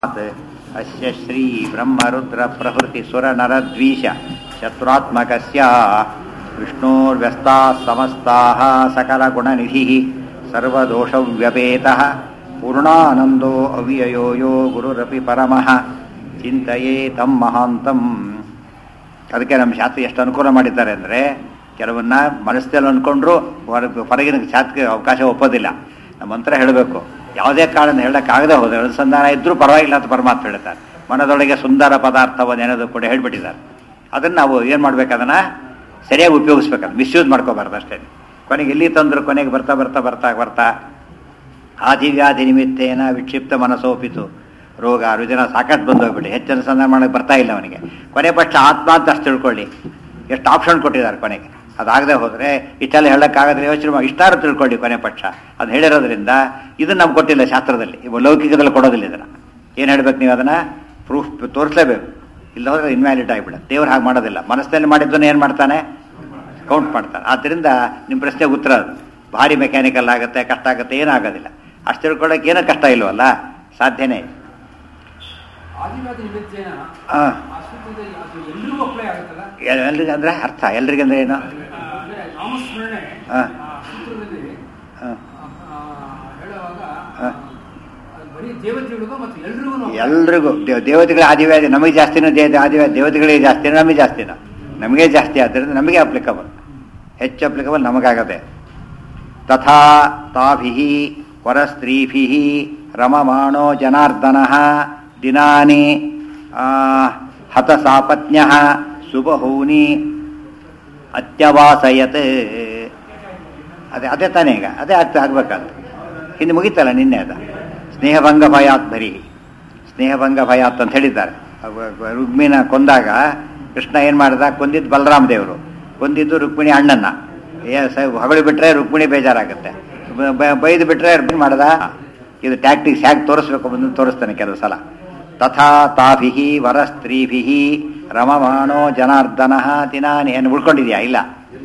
अस्य श्रीब्रह्मरुद्रप्रभृतिसुरनरद्वीष शत्रुत्मकस्य विष्णोर्व्यस्ताः समस्ताः सकलगुणनिधिः सर्वदोषव्यपेतः पूर्णानन्दो अव्ययो यो ಗುರುರಪಿ ಪರಮಃ ಚಿಂತೆಯೇ ತಮ್ಮ ಮಹಾಂತಂ ಅದಕ್ಕೆ ನಮ್ಮ ಶಾಸ್ತ್ರ ಎಷ್ಟು ಅನುಕೂಲ ಮಾಡಿದ್ದಾರೆ ಅಂದರೆ ಕೆಲವನ್ನ ಮನಸ್ಸಲ್ಲಿ ಅಂದ್ಕೊಂಡ್ರು ಹೊರ- ಹೊರಗಿನ ಶಾಸ್ತ್ರಕ್ಕೆ ಅವಕಾಶ ಒಪ್ಪೋದಿಲ್ಲ ನಮ್ಮ ಮಂತ್ರ ಹೇಳಬೇಕು ಯಾವುದೇ ಕಾರಣ ಹೇಳೋಕ್ಕಾಗದೆ ಹೋದರೆ ಅನುಸಂಧಾನ ಇದ್ದರೂ ಪರವಾಗಿಲ್ಲ ಅಂತ ಪರಮಾತ್ಮ ಹೇಳ್ತಾರೆ ಮನದೊಳಗೆ ಸುಂದರ ಪದಾರ್ಥವನ್ನು ಏನಾದ್ರು ಕೂಡ ಹೇಳ್ಬಿಟ್ಟಿದ್ದಾರೆ ಅದನ್ನು ನಾವು ಏನು ಮಾಡ್ಬೇಕು ಅದನ್ನು ಸರಿಯಾಗಿ ಉಪಯೋಗಿಸ್ಬೇಕದು ಮಿಸ್ಯೂಸ್ ಮಾಡ್ಕೋಬಾರ್ದು ಅಷ್ಟೇ ಕೊನೆಗೆ ಎಲ್ಲಿ ತಂದ್ರು ಕೊನೆಗೆ ಬರ್ತಾ ಬರ್ತಾ ಬರ್ತಾ ಬರ್ತಾ ಆದಿವ್ಯಾಧಿ ನಿಮಿತ್ತೇನ ವಿಕ್ಷಿಪ್ತ ಮನಸ್ಸೋಪಿತು ರೋಗ ರುಜಿನ ಸಾಕಷ್ಟು ಬಂದು ಹೋಗ್ಬಿಡಿ ಹೆಚ್ಚು ಅನುಸಂಧಾನ ಮಾಡಕ್ಕೆ ಬರ್ತಾ ಇಲ್ಲ ಅವನಿಗೆ ಕೊನೆ ಪಕ್ಷ ಆತ್ಮ ಅಂತ ಅಷ್ಟು ತಿಳ್ಕೊಳ್ಳಿ ಎಷ್ಟು ಆಪ್ಷನ್ ಕೊಟ್ಟಿದ್ದಾರೆ ಕೊನೆಗೆ ಅದಾಗದೆ ಹೋದರೆ ಇಷ್ಟೆಲ್ಲ ಹೇಳೋಕ್ಕಾಗದ್ರೆ ಯೋಚನೆ ಮಾಡಿ ಇಷ್ಟಾರು ತಿಳ್ಕೊಳ್ಳಿ ಕೊನೆ ಪಕ್ಷ ಅದು ಹೇಳಿರೋದ್ರಿಂದ ಇದನ್ನು ನಮ್ಗೆ ಕೊಟ್ಟಿಲ್ಲ ಶಾಸ್ತ್ರದಲ್ಲಿ ಇವು ಲೌಕಿಕದಲ್ಲಿ ಕೊಡೋದಿಲ್ಲ ಇದನ್ನು ಏನು ಹೇಳ್ಬೇಕು ನೀವು ಅದನ್ನು ಪ್ರೂಫ್ ತೋರಿಸಲೇಬೇಕು ಇಲ್ಲ ಹೋದ್ರೆ ಇನ್ವ್ಯಾಲಿಡ್ ಆಗಿಬಿಡುತ್ತೆ ದೇವ್ರು ಹಾಗೆ ಮಾಡೋದಿಲ್ಲ ಮನಸ್ಸಿನಲ್ಲಿ ಮಾಡಿದ್ದನ್ನು ಏನು ಮಾಡ್ತಾನೆ ಕೌಂಟ್ ಮಾಡ್ತಾನೆ ಆದ್ದರಿಂದ ನಿಮ್ಮ ಪ್ರಶ್ನೆಗೆ ಉತ್ತರ ಅದು ಭಾರಿ ಮೆಕ್ಯಾನಿಕಲ್ ಆಗುತ್ತೆ ಕಷ್ಟ ಆಗುತ್ತೆ ಏನಾಗೋದಿಲ್ಲ ಅಷ್ಟು ತಿಳ್ಕೊಳ್ಳೋಕೆ ಏನೂ ಕಷ್ಟ ಇಲ್ವಲ್ಲ ಸಾಧ್ಯನೇ ಇಲ್ಲ. ಆದಿವಾದಿ ನಿಮಿತ್ತೇನ ಆ, ಆ ಸೂತ್ರದಲ್ಲಿ ಅದು ಎಲ್ರಿಗೂ ಅಪ್ಲೈ ಆಗುತ್ತಲ್ಲ ಎಲ್- ಎಲ್ರಿಗೆ ಅಂದರೆ ಅರ್ಥ ಎಲ್ರಿಗೆ ಅಂದರೆ ಏನು ಅಂದ್ರೆ ನಾಮಸ್ಮರಣೆ ಆ. ಆ ಸೂತ್ರದಲ್ಲಿ ಆ, ಆ, ಆ, ಹೇಳುವಾಗ ಆ. ಅದು ಬರೀ ದೇವತೆಗಳಿಗೂ ಮತ್ತು ಎಲ್ರಿಗೂ ಎಲ್ರಿಗೂ ದೇವ್ ದೇವತೆಗಳ ಆದಿವ್ಯಾಧಿ ನಮಗೆ ಜಾಸ್ತಿನೂ ದೇ ಆದಿವ್ಯಾಧಿ ದೇವತೆಗಳಿಗೆ ಜಾಸ್ತಿನೋ ನಮಗೆ ಜಾಸ್ತಿನೋ ನಮಗೆ ಜಾಸ್ತಿ ಆದ್ದರಿಂದ ನಮಗೆ ಅಪ್ಲಿಕಬಲ್ ಹೆಚ್ಚು ಅಪ್ಲಿಕಬಲ್ ನಮಗಾಗದೆ ತಥಾ ತಾಭಿ ವರಸ್ತ್ರೀಭಿ ರಮಮಾಣೋ ಜನಾರ್ದನ ದಿನಾನಿ ಆ, ಹತಸಾಪತ್ನ್ಯ ಸುಬಹೂನಿ ಅತ್ಯವಾಸಯತ್ ಅದೇ ಅದೇ ತಾನೇ ಈಗ ಅದೇ ಆಗ್ತಾ ಆಗ್ಬೇಕಂತ ಹಿಂದೆ ಮುಗೀತಲ್ಲ ನಿನ್ನೆ ಅದ ಸ್ನೇಹಭಂಗ ಭಯಾತ್ ಬರಿ ಸ್ನೇಹಭಂಗ ಭಯಾತ್ ಅಂತ ಹೇಳಿದ್ದಾರೆ ಅವ- ರುಕ್ಮಿಣ ಕೊಂದಾಗ ಕೃಷ್ಣ ಏನು ಮಾಡಿದ ಕೊಂದಿದ್ದು ಬಲರಾಮ ದೇವರು ಕೊಂದಿದ್ದು ರುಕ್ಮಿಣಿ ಅಣ್ಣನ್ನ ಏ ಸ ಹೊಗಳು ಬಿಟ್ರೆ ರುಕ್ಮಿಣಿ ಬೇಜಾರಾಗುತ್ತೆ ಬ- ಬ- ಬೈದು ಬಿಟ್ರೆ ಏನು ಮಾಡ್ದ ಇದು ಟ್ಯಾಕ್ಟಿಕ್ಸ್ ಹೇಗೆ ತೋರಿಸ್ಬೇಕು ಬಂದು ತೋರಿಸ್ತಾನೆ ಕೆಲವು ಸಲ ತಥಾ ತಾಭಿ ವರಸ್ತ್ರೀಭಿ ರಮಮಾಣೋ ಜನಾರ್ದನ ದಿನಾನಿ ಏನು ಉಳ್ಕೊಂಡಿದ್ಯಾ ಇಲ್ಲ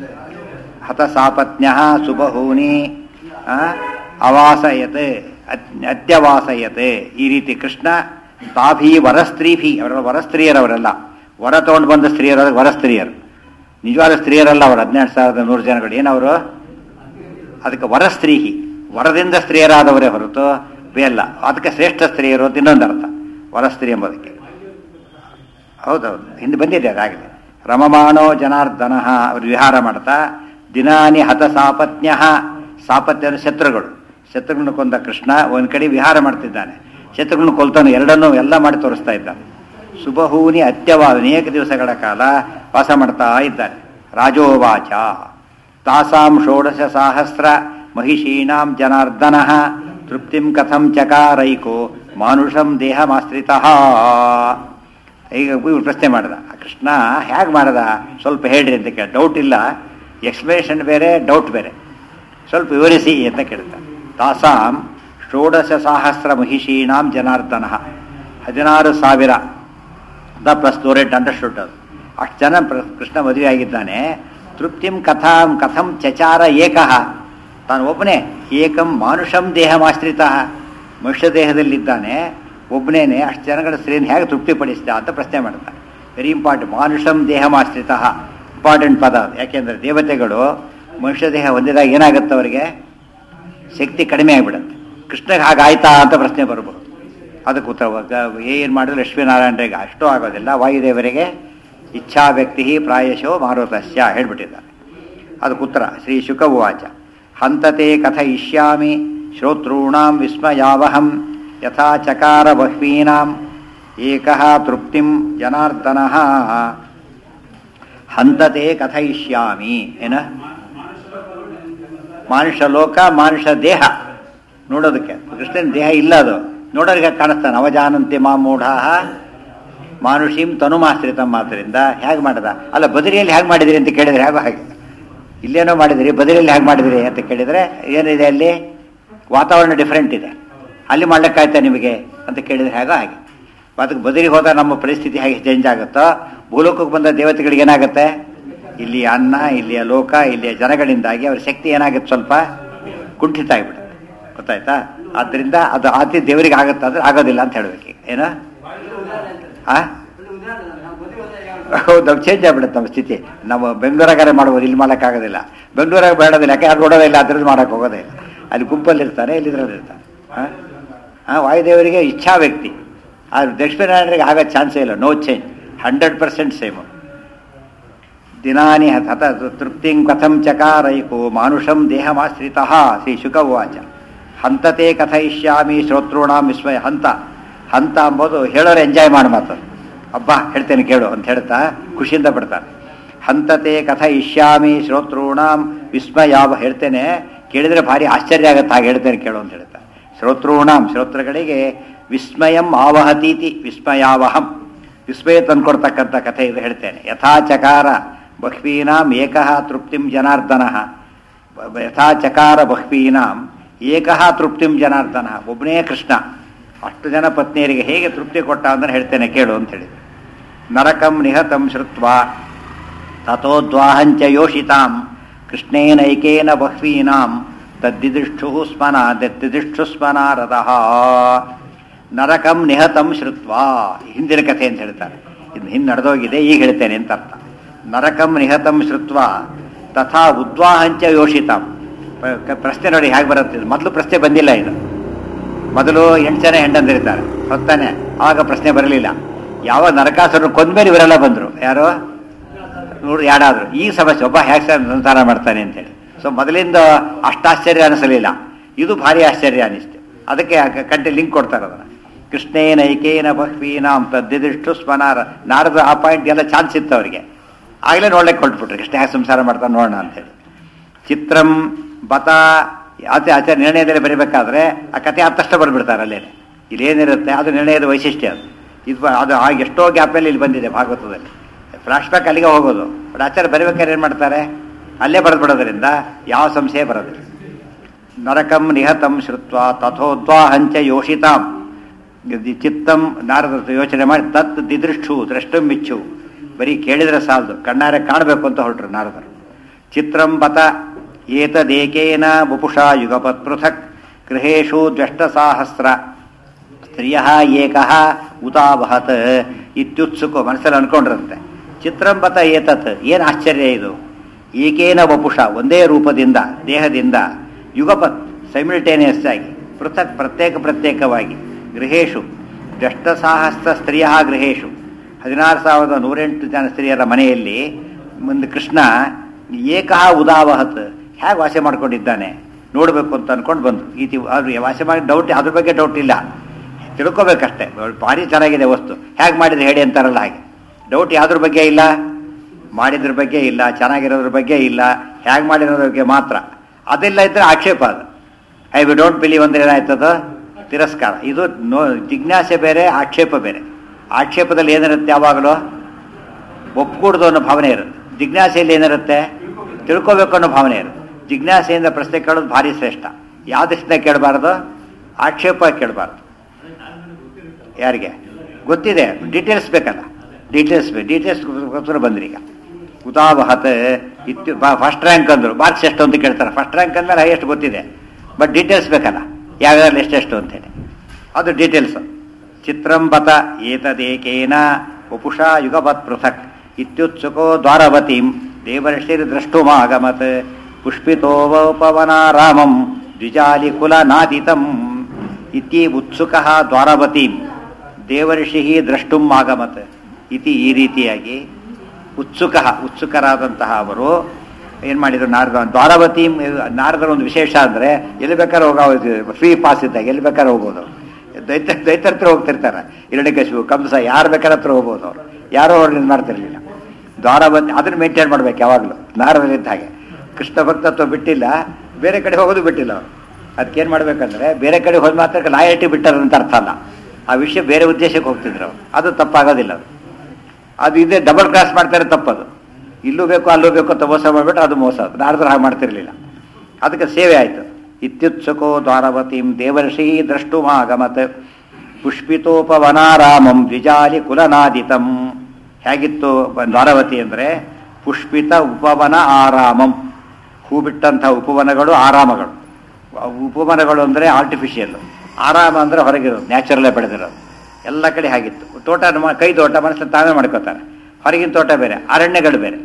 ಹತಸಾಪತ್ನ್ಯ ಸುಬಹೂನಿ ಆ, ಅವಾಸಯತ್ ಅತ್- ಅತ್ಯವಾಸಯತ್ ಈ ರೀತಿ ಕೃಷ್ಣ ತಾಭಿ ವರಸ್ತ್ರೀಭಿ ಅವರೆಲ್ಲ ವರಸ್ತ್ರೀಯರವರೆಲ್ಲ ವರ ತಗೊಂಡು ಬಂದ ಸ್ತ್ರೀಯರ ವರಸ್ತ್ರೀಯರು ನಿಜವಾದ ಸ್ತ್ರೀಯರಲ್ಲ ಅವರು ಹದಿನೆಂಟು ಸಾವಿರದ ನೂರು ಜನಗಳು ಏನವರು ಅದಕ್ಕೆ ವರಸ್ತ್ರೀಹಿ ವರದಿಂದ ಸ್ತ್ರೀಯರಾದವರೇ ಹೊರತು ಬೇಲ್ಲ ಅದಕ್ಕೆ ಶ್ರೇಷ್ಠ ಸ್ತ್ರೀಯರು ಅಂತ ಇನ್ನೊಂದು ಅರ್ಥ ವರಸ್ತ್ರೀ ಎಂಬುದಕ್ಕೆ ಹೌದೌದು ಹಿಂದೆ ಬಂದಿದೆ ಅದಾಗಲಿ ರಮಮಾಣೋ ಜನಾರ್ದನ ಅವರು ವಿಹಾರ ಮಾಡ್ತಾ ದಿನಾನಿ ಹತ ಸಾಪತ್ನ್ಯ ಸಾಪತ್ಯ ಅಂದ್ರೆ ಶತ್ರುಗಳು ಶತ್ರುಗಳನ್ನ ಕೊಂದ ಕೃಷ್ಣ ಒಂದು ಕಡೆ ವಿಹಾರ ಮಾಡ್ತಿದ್ದಾನೆ ಶತ್ರುಗಳನ್ನ ಕೊಲ್ತಾನೆ ಎರಡನ್ನೂ ಎಲ್ಲ ಮಾಡಿ ತೋರಿಸ್ತಾ ಇದ್ದಾನೆ ಸುಬಹೂನಿ ಅತ್ಯವಾದ ಅನೇಕ ದಿವಸಗಳ ಕಾಲ ವಾಸ ಮಾಡ್ತಾ ಇದ್ದಾನೆ ರಾಜೋವಾಚ ತಾಸಾಂ ಷೋಡಶ ಸಹಸ್ರ ಮಹಿಷೀಣಾಂ ಜನಾರ್ದನ ತೃಪ್ತಿಂ ಕಥಂ ಚಕಾರೈಕೋ ಮಾನುಷಂ ದೇಹಮಾಶ್ರಿತ ಈಗ ಇವ್ರು ಪ್ರಶ್ನೆ ಮಾಡ್ದ ಆ ಕೃಷ್ಣ ಹೇಗೆ ಮಾಡ್ದ ಸ್ವಲ್ಪ ಹೇಳ್ರಿ ಅಂತ ಕೇಳ ಡೌಟ್ ಇಲ್ಲ ಎಕ್ಸ್ಪ್ಲನೇಷನ್ ಬೇರೆ ಡೌಟ್ ಬೇರೆ ಸ್ವಲ್ಪ ವಿವರಿಸಿ ಅಂತ ಕೇಳ್ತಾ ತಾಸಾಂ ಷೋಡಶ ಸಹಸ್ರ ಮಹಿಷೀಣಾಂ ಜನಾರ್ದನ ಹದಿನಾರು ಸಾವಿರ ದ ಪ್ಲಸ್ ರೇಟ್ ಅಂಡರ್ಸ್ಟುಡ್ ಅದು ಅಷ್ಟು ಜನ ಪ್ರ- ಕೃಷ್ಣ ಮದುವೆ ಆಗಿದ್ದಾನೆ ತೃಪ್ತಿಂ ಕಥಾಂ ಕಥಂ ಚಚಾರ ಏಕಃ ತಾನು ಒಬ್ಬನೇ ಏಕಂ ಮಾನುಷಂ ದೇಹಮಾಶ್ರಿತ ಮನುಷ್ಯ ದೇಹದಲ್ಲಿದ್ದಾನೆ ಒಬ್ಬನೇನೆ ಅಷ್ಟು ಜನಗಳ ಸ್ತ್ರೀಯನ್ನು ಹೇಗೆ ತೃಪ್ತಿಪಡಿಸಿದ ಅಂತ ಪ್ರಶ್ನೆ ಮಾಡ್ತಾನೆ ವೆರಿ ಇಂಪಾರ್ಟೆಂಟ್ ಮಾನುಷಂ ದೇಹಮಾಶ್ರಿತ ಇಂಪಾರ್ಟೆಂಟ್ ಪದ ಅದು ಯಾಕೆಂದರೆ ದೇವತೆಗಳು ಮನುಷ್ಯ ದೇಹ ಹೊಂದಿದಾಗ ಏನಾಗುತ್ತೆ ಅವರಿಗೆ ಶಕ್ತಿ ಕಡಿಮೆ ಆಗಿಬಿಡುತ್ತೆ ಕೃಷ್ಣಗೆ ಹಾಗಾಯ್ತಾ ಅಂತ ಪ್ರಶ್ನೆ ಬರ್ಬೋದು ಅದಕ್ಕೆ ಉತ್ತರ ಏನು ಮಾಡಿದ್ರೆ ಲಕ್ಷ್ಮೀನಾರಾಯಣರಿಗೆ ಅಷ್ಟೂ ಆಗೋದಿಲ್ಲ ವಾಯುದೇವರಿಗೆ ಇಚ್ಛಾ ವ್ಯಕ್ತಿ ಪ್ರಾಯಶೋ ಮಾರುತಸ್ಯ ಹೇಳ್ಬಿಟ್ಟಿದ್ದಾರೆ ಅದಕ್ಕೆ ಉತ್ತರ ಶ್ರೀ ಶುಕ ಉವಾಚ ಹಂತತೆ ಕಥಯಿಷ್ಯಾಮಿ ಶ್ರೋತॄಣಾಂ ವಿಸ್ಮಯಾವಹಂ ಯಥಾ ಚಕಾರ ಬಹ್ವೀನಾಂ ಏಕಃ ತೃಪ್ತಿಂ ಜನಾರ್ದನಃ ಹಂತತೆ ಕಥಯಿಷ್ಯಾಮಿ ಏನ ಮಾನುಷ ಲೋಕ ಮಾನುಷ ದೇಹ ನೋಡೋದಕ್ಕೆ ಕೃಷ್ಣನ ದೇಹ ಇಲ್ಲ ಅದು ನೋಡೋರಿಗೆ ಕಾಣಿಸ್ತಾನೆ ಅವಜಾನಂತಿ ಮಾಮೂಢ ಮಾನುಷೀಂ ತನುಮಾಶ್ರಿತ ಮಾತ್ರದಿಂದ ಹೇಗೆ ಮಾಡದ ಅಲ್ಲ ಬದರಿಯಲ್ಲಿ ಹೇಗೆ ಮಾಡಿದಿರಿ ಅಂತ ಕೇಳಿದ್ರೆ ಹೇಗೋ ಹಾಗೆ ಇಲ್ಲೇನೋ ಮಾಡಿದಿರಿ ಬದರಿಯಲ್ಲಿ ಹೇಗೆ ಮಾಡಿದಿರಿ ಅಂತ ಕೇಳಿದರೆ ಏನಿದೆ ಅಲ್ಲಿ ವಾತಾವರಣ ಡಿಫ್ರೆಂಟ್ ಇದೆ ಅಲ್ಲಿ ಮಾಡ್ಲಿಕ್ಕಾಯ್ತಾ ನಿಮಗೆ ಅಂತ ಕೇಳಿದ್ರೆ ಹೇಗೋ ಹಾಗೆ ಅದಕ್ಕೆ ಬದರಿಗೆ ಹೋದ ನಮ್ಮ ಪರಿಸ್ಥಿತಿ ಹೇಗೆ ಚೇಂಜ್ ಆಗುತ್ತೋ ಭೂಲೋಕಕ್ಕೆ ಬಂದ ದೇವತೆಗಳಿಗೆ ಏನಾಗುತ್ತೆ ಇಲ್ಲಿ ಅನ್ನ ಇಲ್ಲಿಯ ಲೋಕ ಇಲ್ಲಿಯ ಜನಗಳಿಂದಾಗಿ ಅವ್ರ ಶಕ್ತಿ ಏನಾಗುತ್ತೆ ಸ್ವಲ್ಪ ಕುಂಠಿತ ಆಗಿಬಿಡುತ್ತೆ ಗೊತ್ತಾಯ್ತಾ ಆದ್ದರಿಂದ ಅದು ಆತಿ ದೇವರಿಗೆ ಆಗುತ್ತೆ ಅಂದ್ರೆ ಆಗೋದಿಲ್ಲ ಅಂತ ಹೇಳ್ಬೇಕು ಈಗ ಏನ ಆ ಹೌದು ನಮ್ಗೆ ಚೇಂಜ್ ಆಗ್ಬಿಡುತ್ತೆ ನಮ್ಮ ಸ್ಥಿತಿ ನಾವು ಬೆಂಗಳೂರಾಗಾರೆ ಮಾಡ್ಬೋದು ಇಲ್ಲಿ ಮಾಡೋಕ್ಕಾಗೋದಿಲ್ಲ ಬೆಂಗಳೂರಾಗ ಬೇಡೋದಿಲ್ಲ ಯಾಕೆ ಯಾರು ನೋಡೋದಿಲ್ಲ ಅದ್ರಲ್ಲಿ ಮಾಡೋಕೆ ಹೋಗೋದೇ ಇಲ್ಲ ಅಲ್ಲಿ ಗುಂಪಲ್ಲಿ ಇರ್ತಾನೆ ಇಲ್ಲಿ ಇದ್ರಲ್ಲಿ ಇರ್ತಾನೆ ಹಾಂ ಹಾಂ ವಾಯುದೇವರಿಗೆ ಇಚ್ಛಾ ವ್ಯಕ್ತಿ ಆ ಲಕ್ಷ್ಮೀನಾರಾಯಣರಿಗೆ ಆಗೋ ಚಾನ್ಸೇ ಇಲ್ಲ no change hundred percent same ದಿನಾನಿ ಹತ ತೃಪ್ತಿಂ ಕಥಂ ಚಕಾರೈಕೋ ಮಾನುಷಂ ದೇಹಮಾಶ್ರಿತ ಶ್ರೀ ಶುಕ ಉವಾಚ ಹಂತತೆ ಕಥಯಿಷ್ಯಾಮಿ ಶ್ರೋತೃಣಾಂ ವಿಸ್ಮಯ ಹಂತ ಹಂತ ಅಂಬೋದು ಹೇಳೋರು ಎಂಜಾಯ್ ಮಾಡಿ ಮಾತು ಅಬ್ಬಾ ಹೇಳ್ತೇನೆ ಕೇಳು ಅಂತ ಹೇಳ್ತಾ ಖುಷಿಯಿಂದ ಪಡ್ತಾನೆ ಹಂತತೆ ಕಥಯಿಷ್ಯಾಮಿ ಶ್ರೋತೃಣಾಂ ವಿಸ್ಮಯಾವ ಹೇಳ್ತೇನೆ ಕೇಳಿದ್ರೆ ಭಾರಿ ಆಶ್ಚರ್ಯ ಆಗತ್ತೆ ಹಾಗೆ ಹೇಳ್ತೇನೆ ಕೇಳು ಅಂತ ಹೇಳ್ತಾ ಶ್ರೋತೃಣಾಂ ಶ್ರೋತೃಗಳಿಗೆ ವಿಸ್ಮಯಂ ಆವಹತೀತಿ ವಿಸ್ಮಯಾವಹಂ ವಿಸ್ಮಯ ತಂದ್ಕೊಡ್ತಕ್ಕಂಥ ಕಥೆ ಇದು ಹೇಳ್ತೇನೆ ಯಥಾಚಕಾರ ಬಹ್ವೀನಾಂ ಏಕಃ ತೃಪ್ತಿಂ ಜನಾರ್ದನ ಯಥಾಚಕಾರ ಬಹ್ವೀನಾಂ ಏಕಃ ತೃಪ್ತಿಂ ಜನಾರ್ದನ ಒಬ್ಬನೇ ಕೃಷ್ಣ ಅಷ್ಟು ಜನ ಪತ್ನಿಯರಿಗೆ ಹೇಗೆ ತೃಪ್ತಿ ಕೊಟ್ಟ ಅಂದ್ರೆ ಹೇಳ್ತೇನೆ ಕೇಳು ಅಂತ ಹೇಳಿ ನರಕಂ ನಿಹತಂ ಶ್ರುತ್ವ ತಥೋದ್ವಾಹಂಚ ಯೋಷಿತಾಂ ಕೃಷ್ಣೇನೈಕೇನ ಬಹ್ವೀನಾಂ ತದ್ದಿದಿಷ್ಠು ಸ್ಮನ ದತ್ತಿದಿಷ್ಠು ಸ್ಮನಾರದಃ ನರಕಂ ನಿಹತಂ ಶ್ರುತ್ವ ಹಿಂದಿನ ಕಥೆ ಅಂತ ಹೇಳ್ತಾರೆ ಇದು ಹಿಂದೆ ನಡೆದೋಗಿದೆ ಈಗ ಹೇಳ್ತೇನೆ ಅಂತ ಅರ್ಥ ನರಕಂ ನಿಹತಂ ಶ್ರುತ್ವ ತಥಾ ಉದ್ವಾಹಂಚ ಯೋಷಿತಾಂ ಪ- ಕ- ಪ್ರಶ್ನೆ ನೋಡಿ ಹೇಗೆ ಬರುತ್ತೆ ಇದು ಮೊದಲು ಪ್ರಶ್ನೆ ಬಂದಿಲ್ಲ ಇದು ಮೊದಲು ಎಂಟು ಜನ ಹೆಂಡಂದಿರ್ತಾರೆ ಹೊತ್ತಾನೆ ಆವಾಗ ಪ್ರಶ್ನೆ ಬರಲಿಲ್ಲ ಯಾವಾಗ ನರಕಾಸುರನ್ನು ಕೊಂದ್ಮೇಲೆ ಇವರೆಲ್ಲ ಬಂದರು ಯಾರು ನೂರು ಯಾಡಾದ್ರು ಈ ಸಮಸ್ಯೆ ಒಬ್ಬ ಹೇಗೆ ಸಂಸಾರ ಮಾಡ್ತಾನೆ ಅಂತೇಳಿ ಸೊ ಮೊದಲಿಂದ ಅಷ್ಟಾಶ್ಚರ್ಯ ಅನಿಸಲಿಲ್ಲ ಇದು ಭಾರಿ ಆಶ್ಚರ್ಯ ಅನಿಸ್ತು ಅದಕ್ಕೆ ಕಂಟಿ ಲಿಂಕ್ ಕೊಡ್ತಾರೆ ಅದನ್ನು ಕೃಷ್ಣೇನ ಐಕೇನ ಬಹ್ವೀನಾಂ ತದ್ದಿದಿಷ್ಟು ಸ್ಮನಾರ ನಾರದ ಆ ಪಾಯಿಂಟ್ ಎಲ್ಲ ಚಾನ್ಸ್ ಇತ್ತು ಅವರಿಗೆ ಆಗಲೇ ನೋಡ್ಲಿಕ್ಕೆ ಕೊಟ್ಬಿಟ್ರು ಕೃಷ್ಣ ಹೇಗೆ ಸಂಸಾರ ಮಾಡ್ತಾನೆ ನೋಡೋಣ ಅಂತೇಳಿ ಚಿತ್ರಂ ಬತ ಆಚೆ ಆಚೆ ನಿರ್ಣಯದಲ್ಲಿ ಬರೀಬೇಕಾದ್ರೆ ಆ ಕತೆ ಆತಷ್ಟ ಬರ್ಬಿಡ್ತಾರೆ ಅಲ್ಲೇನೆ ಇಲ್ಲೇನಿರುತ್ತೆ ಅದು ನಿರ್ಣಯದ ವೈಶಿಷ್ಟ್ಯ ಅದು ಇದು ಬ- ಅದು ಆ ಎಷ್ಟೋ ಗ್ಯಾಪಲ್ಲಿ ಇಲ್ಲಿ ಬಂದಿದೆ ಭಾಗವತದಲ್ಲಿ ಫ್ಲಾಶ್ ಬ್ಯಾಕ್ ಅಲ್ಲಿಗೆ ಹೋಗೋದು ಬಟ್ ಆಚಾರ್ಯ ಬರೀಬೇಕಾದ್ರೆ ಏನು ಮಾಡ್ತಾರೆ ಅಲ್ಲೇ ಬರೆದ್ಬಿಡೋದ್ರಿಂದ ಯಾವ ಸಂಶಯ ಬರೋದಿಲ್ಲ ನರಕಂ ನಿಹತಂ ಶ್ರುತ್ವ ತಥೋದ್ವಾಹಂಚ ಯೋಷಿತಾಂ ದಿ- ಚಿತ್ತಂ ನಾರದ ಯೋಚನೆ ಮಾಡಿ ತತ್ ದಿದೃಷ್ಟು ದ್ರಷ್ಟುಂ ಇಚ್ಛು ಬರೀ ಕೇಳಿದ್ರೆ ಸಾಲದು ಕಣ್ಣಾರೆ ಕಾಣಬೇಕು ಅಂತ ಹೊರಟ್ರು ನಾರದರು ಚಿತ್ರಂ ಬತ ಏತದೇಕೇನ ವಪುಷಾ ಯುಗಪತ್ ಪೃಥಕ್ ಗೃಹೇಶು ದ್ವಷ್ಟಸಾಹಸ್ರ ಸ್ತ್ರೀಯ ಏಕಃ ಉತಾವಹತ್ ಇತ್ಯುತ್ಸುಕೋ ಮನಸ್ಸಲ್ಲಿ ಅನ್ಕೊಂಡಿರುತ್ತೆ ಚಿತ್ರಂಬತ ಏತತ್ ಏನು ಆಶ್ಚರ್ಯ ಇದು ಏಕೇನ ವಪುಷ ಒಂದೇ ರೂಪದಿಂದ ದೇಹದಿಂದ ಯುಗಪತ್ ಸೈಮಿಲ್ಟೇನಿಯಸ್ ಆಗಿ ಪೃಥಕ್ ಪ್ರತ್ಯೇಕ ಪ್ರತ್ಯೇಕವಾಗಿ ಗೃಹೇಶು ದಷ್ಟಸಾಹಸ್ರ ಸ್ತ್ರೀಯ ಗೃಹೇಶು ಹದಿನಾರು ಸಾವಿರದ ನೂರೆಂಟು ಜನ ಸ್ತ್ರೀಯರ ಮನೆಯಲ್ಲಿ ಒಂದು ಕೃಷ್ಣ ಏಕಃ ಉದಾವಹತ್ ಹೇಗೆ ವಾಸ ಮಾಡ್ಕೊಂಡಿದ್ದಾನೆ ನೋಡಬೇಕು ಅಂತ ಅನ್ಕೊಂಡು ಬಂದು ಈತಿ ಅವ್ರು ವಾಸ ಮಾಡಿ ಡೌಟ್ ಅದ್ರ ಬಗ್ಗೆ ಡೌಟ್ ಇಲ್ಲ ತಿಳ್ಕೊಬೇಕಷ್ಟೇ ಭಾರಿ ಚೆನ್ನಾಗಿದೆ ವಸ್ತು ಹೇಗೆ ಮಾಡಿದ್ರೆ ಹೇಳಿ ಅಂತಾರಲ್ಲ ಹಾಗೆ ಡೌಟ್ ಯಾವ್ದ್ರ ಬಗ್ಗೆ ಇಲ್ಲ ಮಾಡಿದ್ರ ಬಗ್ಗೆ ಇಲ್ಲ ಚೆನ್ನಾಗಿರೋದ್ರ ಬಗ್ಗೆ ಇಲ್ಲ ಹೇಗೆ ಮಾಡಿರೋದ್ರ ಬಗ್ಗೆ ಮಾತ್ರ ಅದೆಲ್ಲ ಇದ್ರೆ ಆಕ್ಷೇಪ ಅದು ಐ ವಿ ಡೋಂಟ್ ಬಿಲೀವ್ ಅಂದ್ರೆ ಏನಾಯ್ತದ ತಿರಸ್ಕಾರ ಇದು ನೋ ಜಿಜ್ಞಾಸೆ ಬೇರೆ ಆಕ್ಷೇಪ ಬೇರೆ ಆಕ್ಷೇಪದಲ್ಲಿ ಏನಿರುತ್ತೆ ಯಾವಾಗಲೂ ಒಪ್ಕೂಡ್ದು ಅನ್ನೋ ಭಾವನೆ ಇರುತ್ತೆ ಜಿಜ್ಞಾಸೆಯಲ್ಲಿ ಏನಿರುತ್ತೆ ತಿಳ್ಕೋಬೇಕು ಅನ್ನೋ ಭಾವನೆ ಇರುತ್ತೆ ಜಿಜ್ಞಾಸೆಯಿಂದ ಪ್ರಶ್ನೆ ಕೇಳೋದು ಭಾರಿ ಶ್ರೇಷ್ಠ ಯಾವ ದೃಷ್ಟಿಯಿಂದ ಕೇಳಬಾರ್ದು ಆಕ್ಷೇಪ ಕೇಳಬಾರ್ದು ಯಾರಿಗೆ ಗೊತ್ತಿದೆ ಡೀಟೇಲ್ಸ್ ಬೇಕಲ್ಲ ಡೀಟೇಲ್ಸ್ ಬೇಕು ಡೀಟೇಲ್ಸ್ ಗೋಸ್ಕರ ಬಂದ್ರಿ ಈಗ ಉದಾವಹತ್ ಇತ್ತು ಫಸ್ಟ್ ರ್ಯಾಂಕ್ ಅಂದರು ಮಾರ್ಕ್ಸ್ ಎಷ್ಟು ಅಂತ ಕೇಳ್ತಾರೆ ಫಸ್ಟ್ ರ್ಯಾಂಕ್ ಅಂದಮೇಲೆ ಹೈಯೆಸ್ಟ್ ಗೊತ್ತಿದೆ ಬಟ್ ಡೀಟೇಲ್ಸ್ ಬೇಕಲ್ಲ ಯಾವ್ಯಾವ್ದು ಎಷ್ಟೆಷ್ಟು ಅಂತೇಳಿ ಅದು ಡೀಟೇಲ್ಸ್ ಚಿತ್ರಂಬತ ಏತದೇಕೇನ ವಪುಷಾ ಯುಗಪತ್ ಪೃಥಕ್ ಇತ್ಯುತ್ಸುಕೋ ದ್ವಾರವತೀಂ ದೇವರ್ಷಿರ್ ದ್ರಷ್ಟುಮಾಗಮತ್ ಪುಷ್ಪಿತೋಪವನಾರಾಮಂ ದ್ವಿಜಾಲಿಕುಲನಾದಿತಂ ಇತಿ ಉತ್ಸುಕಃ ದ್ವಾರವತೀಂ ದೇವರ್ಷಿ ದ್ರಷ್ಟುಂ ಆಗಮತ್ ಇತಿ ಈ ರೀತಿಯಾಗಿ ಉತ್ಸುಕ ಉತ್ಸುಕರಾದಂತಹ ಅವರು ಏನು ಮಾಡಿದ್ರು ನಾರದ ದ್ವಾರವತಿ ನಾರದರ ಒಂದು ವಿಶೇಷ ಅಂದರೆ ಎಲ್ಲಿ ಬೇಕಾದ್ರೆ ಹೋಗೋ ಫ್ರೀ ಪಾಸ್ ಇದ್ದಾಗ ಎಲ್ಲಿ ಬೇಕಾದ್ರೆ ಹೋಗ್ಬೋದು ದೈತ್ಯ ದೈತ್ಯರ ಹತ್ರ ಹೋಗ್ತಿರ್ತಾರೆ ಹಿರಣ್ಯಕಶಿಪು ಕಂಸ ಯಾರು ಬೇಕಾದ್ರೆ ಹತ್ರ ಹೋಗ್ಬೋದು ಅವರು ಯಾರೋ ಅವ್ರು ಇದು ಮಾಡ್ತಿರ್ಲಿಲ್ಲ ದ್ವಾರವತಿ ಅದನ್ನು ಮೇಂಟೈನ್ ಮಾಡ್ಬೇಕು ಯಾವಾಗಲೂ ನಾರದರಿದ್ದ ಹಾಗೆ ಕೃಷ್ಣ ಭಕ್ತತ್ವ ಬಿಟ್ಟಿಲ್ಲ ಬೇರೆ ಕಡೆ ಹೋಗೋದು ಬಿಟ್ಟಿಲ್ಲ ಅವರು ಅದಕ್ಕೇನು ಮಾಡ್ಬೇಕಂದ್ರೆ ಬೇರೆ ಕಡೆ ಹೋದ ಮಾತ್ರ ಲಾಯಲ್ಟಿ ಬಿಟ್ಟಾರ ಅಂತ ಅರ್ಥ ಅಲ್ಲ ಆ ವಿಷಯ ಬೇರೆ ಉದ್ದೇಶಕ್ಕೆ ಹೋಗ್ತಿದ್ರು ಅವ್ರು ಅದು ತಪ್ಪಾಗೋದಿಲ್ಲ ಅದು ಅದು ಇದೆ ಡಬಲ್ ಕ್ರಾಸ್ ಮಾಡ್ತಾರೆ ತಪ್ಪದು ಇಲ್ಲೂ ಬೇಕು ಅಲ್ಲೂ ಬೇಕು ಅಂತ ಮೋಸ ಮಾಡಿಬಿಟ್ರೆ ಅದು ಮೋಸ ಅದು ನಾರದ್ರು ಹಾಗೆ ಮಾಡ್ತಿರ್ಲಿಲ್ಲ ಅದಕ್ಕೆ ಸೇವೆ ಆಯಿತು ಇತ್ಯುತ್ಸುಕೋ ದ್ವಾರವತೀಂ ದೇವರ್ಷಿ ದ್ರಷ್ಟುಮಾಗಮತ್ ಪುಷ್ಪಿತೋಪವನಾರಾಮಂ ದ್ವಿಜಾಲಿ ಕುಲನಾದಿತಂ ಹೇಗಿತ್ತು ದ್ವಾರವತಿ ಅಂದರೆ ಪುಷ್ಪಿತ ಉಪವನ ಆರಾಮಂ ಹೂ ಬಿಟ್ಟಂಥ ಉಪವನಗಳು ಆರಾಮಗಳು ಉಪವನಗಳು ಅಂದರೆ ಆರ್ಟಿಫಿಷಿಯಲ್ ಆರಾಮ ಅಂದರೆ ಹೊರಗಿರೋದು ನ್ಯಾಚುರಲ್ಲೇ ಬೆಳೆದಿರೋದು ಎಲ್ಲ ಕಡೆ ಹಾಗಿತ್ತು ತೋಟ ನಮ್ಮ ಕೈ ತೋಟ ಮನಸ್ಸಲ್ಲಿ ತಾವೇ ಮಾಡ್ಕೋತಾರೆ ಹೊರಗಿನ ತೋಟ ಬೇರೆ ಅರಣ್ಯಗಳು ಬೇರೆ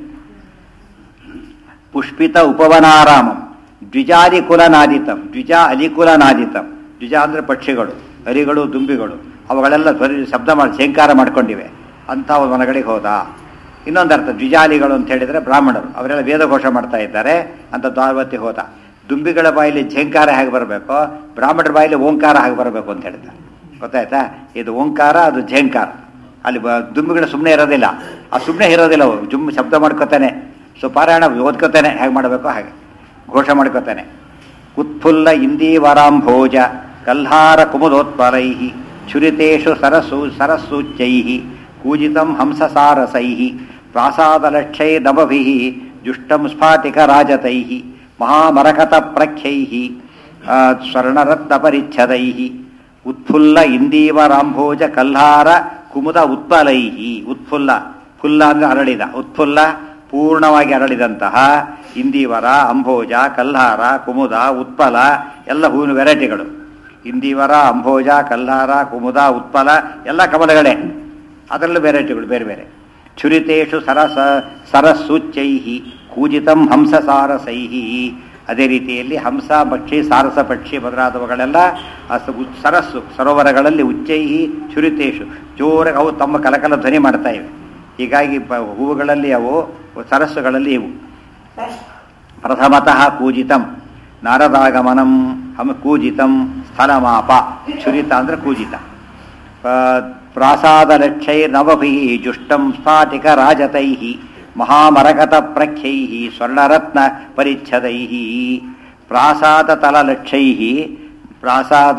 ಪುಷ್ಪಿತ ಉಪವನಾರಾಮಂ ದ್ವಿಜಾದಿ ಕುಲನಾದಿತಂ ದ್ವಿಜ ಅಲಿಕುಲನಾದಿತಂ ದ್ವಿಜ ಅಂದರೆ ಪಕ್ಷಿಗಳು ಹರಿಗಳು ದುಂಬಿಗಳು ಅವುಗಳೆಲ್ಲ ಧ್ವನಿ ಶಬ್ದ ಮಾಡಿ ಶೇಂಕಾರ ಮಾಡ್ಕೊಂಡಿವೆ ಅಂಥ ಒಂದು ವನಗಳಿಗೆ ಹೋದ ಇನ್ನೊಂದು ಅರ್ಥ ದ್ವಿಜಾಲಿಗಳು ಅಂತ ಹೇಳಿದರೆ ಬ್ರಾಹ್ಮಣರು ಅವರೆಲ್ಲ ವೇದಘೋಷ ಮಾಡ್ತಾ ಇದ್ದಾರೆ ಅಂತ ದ್ವಾರವತಿ ಹೋದ ದುಂಬಿಗಳ ಬಾಯಲ್ಲಿ ಝೇಂಕಾರ ಹೇಗೆ ಬರಬೇಕೋ ಬ್ರಾಹ್ಮಣರ ಬಾಯಲ್ಲಿ ಓಂಕಾರ ಹಾಗೆ ಬರಬೇಕು ಅಂತ ಹೇಳ್ತಾರೆ ಗೊತ್ತಾಯ್ತಾ ಇದು ಓಂಕಾರ ಅದು ಝೇಂಕಾರ ಅಲ್ಲಿ ಬ ದುಂಬಿಗಳು ಸುಮ್ಮನೆ ಇರೋದಿಲ್ಲ ಆ ಸುಮ್ಮನೆ ಇರೋದಿಲ್ಲ ಅವು ಜುಮ್ ಶಬ್ದ ಮಾಡ್ಕೋತಾನೆ ಸೊ ಪಾರಾಯಣ ಓದ್ಕೋತಾನೆ ಹೇಗೆ ಮಾಡಬೇಕು ಹಾಗೆ ಘೋಷ ಮಾಡ್ಕೋತಾನೆ ಉತ್ಫುಲ್ಲ ಇಂದೀವರಾಂಭೋಜ ಕಲ್ಹಾರ ಕುಮುದೋತ್ಪಲೈ ಛುರಿತೇಷು ಸರಸು ಸರಸ್ಸೂಚ್ಯೈ ಕೂಜಿತಂ ಹಂಸಸಾರಸೈ ಪ್ರಾಸಾದಲಕ್ಷೈ ನಭಭಿ ಜುಷ್ಟಂ ಸ್ಫಾಟಿಕ ರಾಜತೈ ಮಹಾಮರಕತ ಪ್ರಖ್ಯೈ ಸ್ವರ್ಣರತ್ನ ಪರಿಚ್ಛದೈ ಉತ್ಫುಲ್ಲ ಇಂದೀವರಾಂಭೋಜ ಕಲ್ಹಾರ ಕುಮುದ ಉತ್ಪಲೈ ಉತ್ಫುಲ್ಲ ಫುಲ್ಲ ಅಂದ್ರೆ ಅರಳಿದ ಉತ್ಫುಲ್ಲ ಪೂರ್ಣವಾಗಿ ಅರಳಿದಂತಹ ಇಂದೀವರ ಅಂಭೋಜ ಕಲ್ಹಾರ ಕುಮುದ ಉತ್ಪಲ ಎಲ್ಲ ಹೂವಿನ ವೆರೈಟಿಗಳು ಇಂದೀವರ ಅಂಭೋಜ ಕಲ್ಹಾರ ಕುಮುದ ಉತ್ಪಲ ಎಲ್ಲ ಕಮಲಗಳೇ ಅದರಲ್ಲೂ ವೆರೈಟಿಗಳು ಬೇರೆ ಬೇರೆ ಛುರಿತೇಷು ಸರಸ ಸರಸ್ಸೂಚ್ಯೈ ಕೂಜಿತಂ ಹಂಸ ಸಾರಸೈ ಅದೇ ರೀತಿಯಲ್ಲಿ ಹಂಸ ಪಕ್ಷಿ ಸಾರಸ ಪಕ್ಷಿ ಮೊದಲಾದವುಗಳೆಲ್ಲ ಆ ಸ- ಉತ್- ಸರಸ್ಸು ಸರೋವರಗಳಲ್ಲಿ ಉಚ್ಚೈಹಿ ಛುರಿತೇಷು ಜೋರಾಗಿ ಅವು ತಮ್ಮ ಕಲಕಲ ಧ್ವನಿ ಮಾಡ್ತಾ ಇವೆ ಹೀಗಾಗಿ ಪ- ಹೂವುಗಳಲ್ಲಿ ಅವು ಸರಸ್ಸುಗಳಲ್ಲಿ ಇವು ಪ್ರಥಮತಃ ಕೂಜಿತಂ ನಾರದಾಗಮನಂ ಹಮ ಕೂಜಿತಂ ಸ್ಥಳಮಾಪ ಛುರಿತ ಅಂದ್ರೆ ಕೂಜಿತ ಪ್ರಾಸಾದಲಕ್ಷೈ ನವಭಿ ಜುಷ್ಟಂ ಸ್ಫಾಟಿಕ ರಾಜತೈ ಮಹಾಮರಕತ ಪ್ರಖ್ಯೈ ಸ್ವರ್ಣರತ್ನ ಪರಿಚ್ಛದೈ ಪ್ರಾಸಾದ ತಲಲಕ್ಷೈ ಪ್ರಾಸಾದ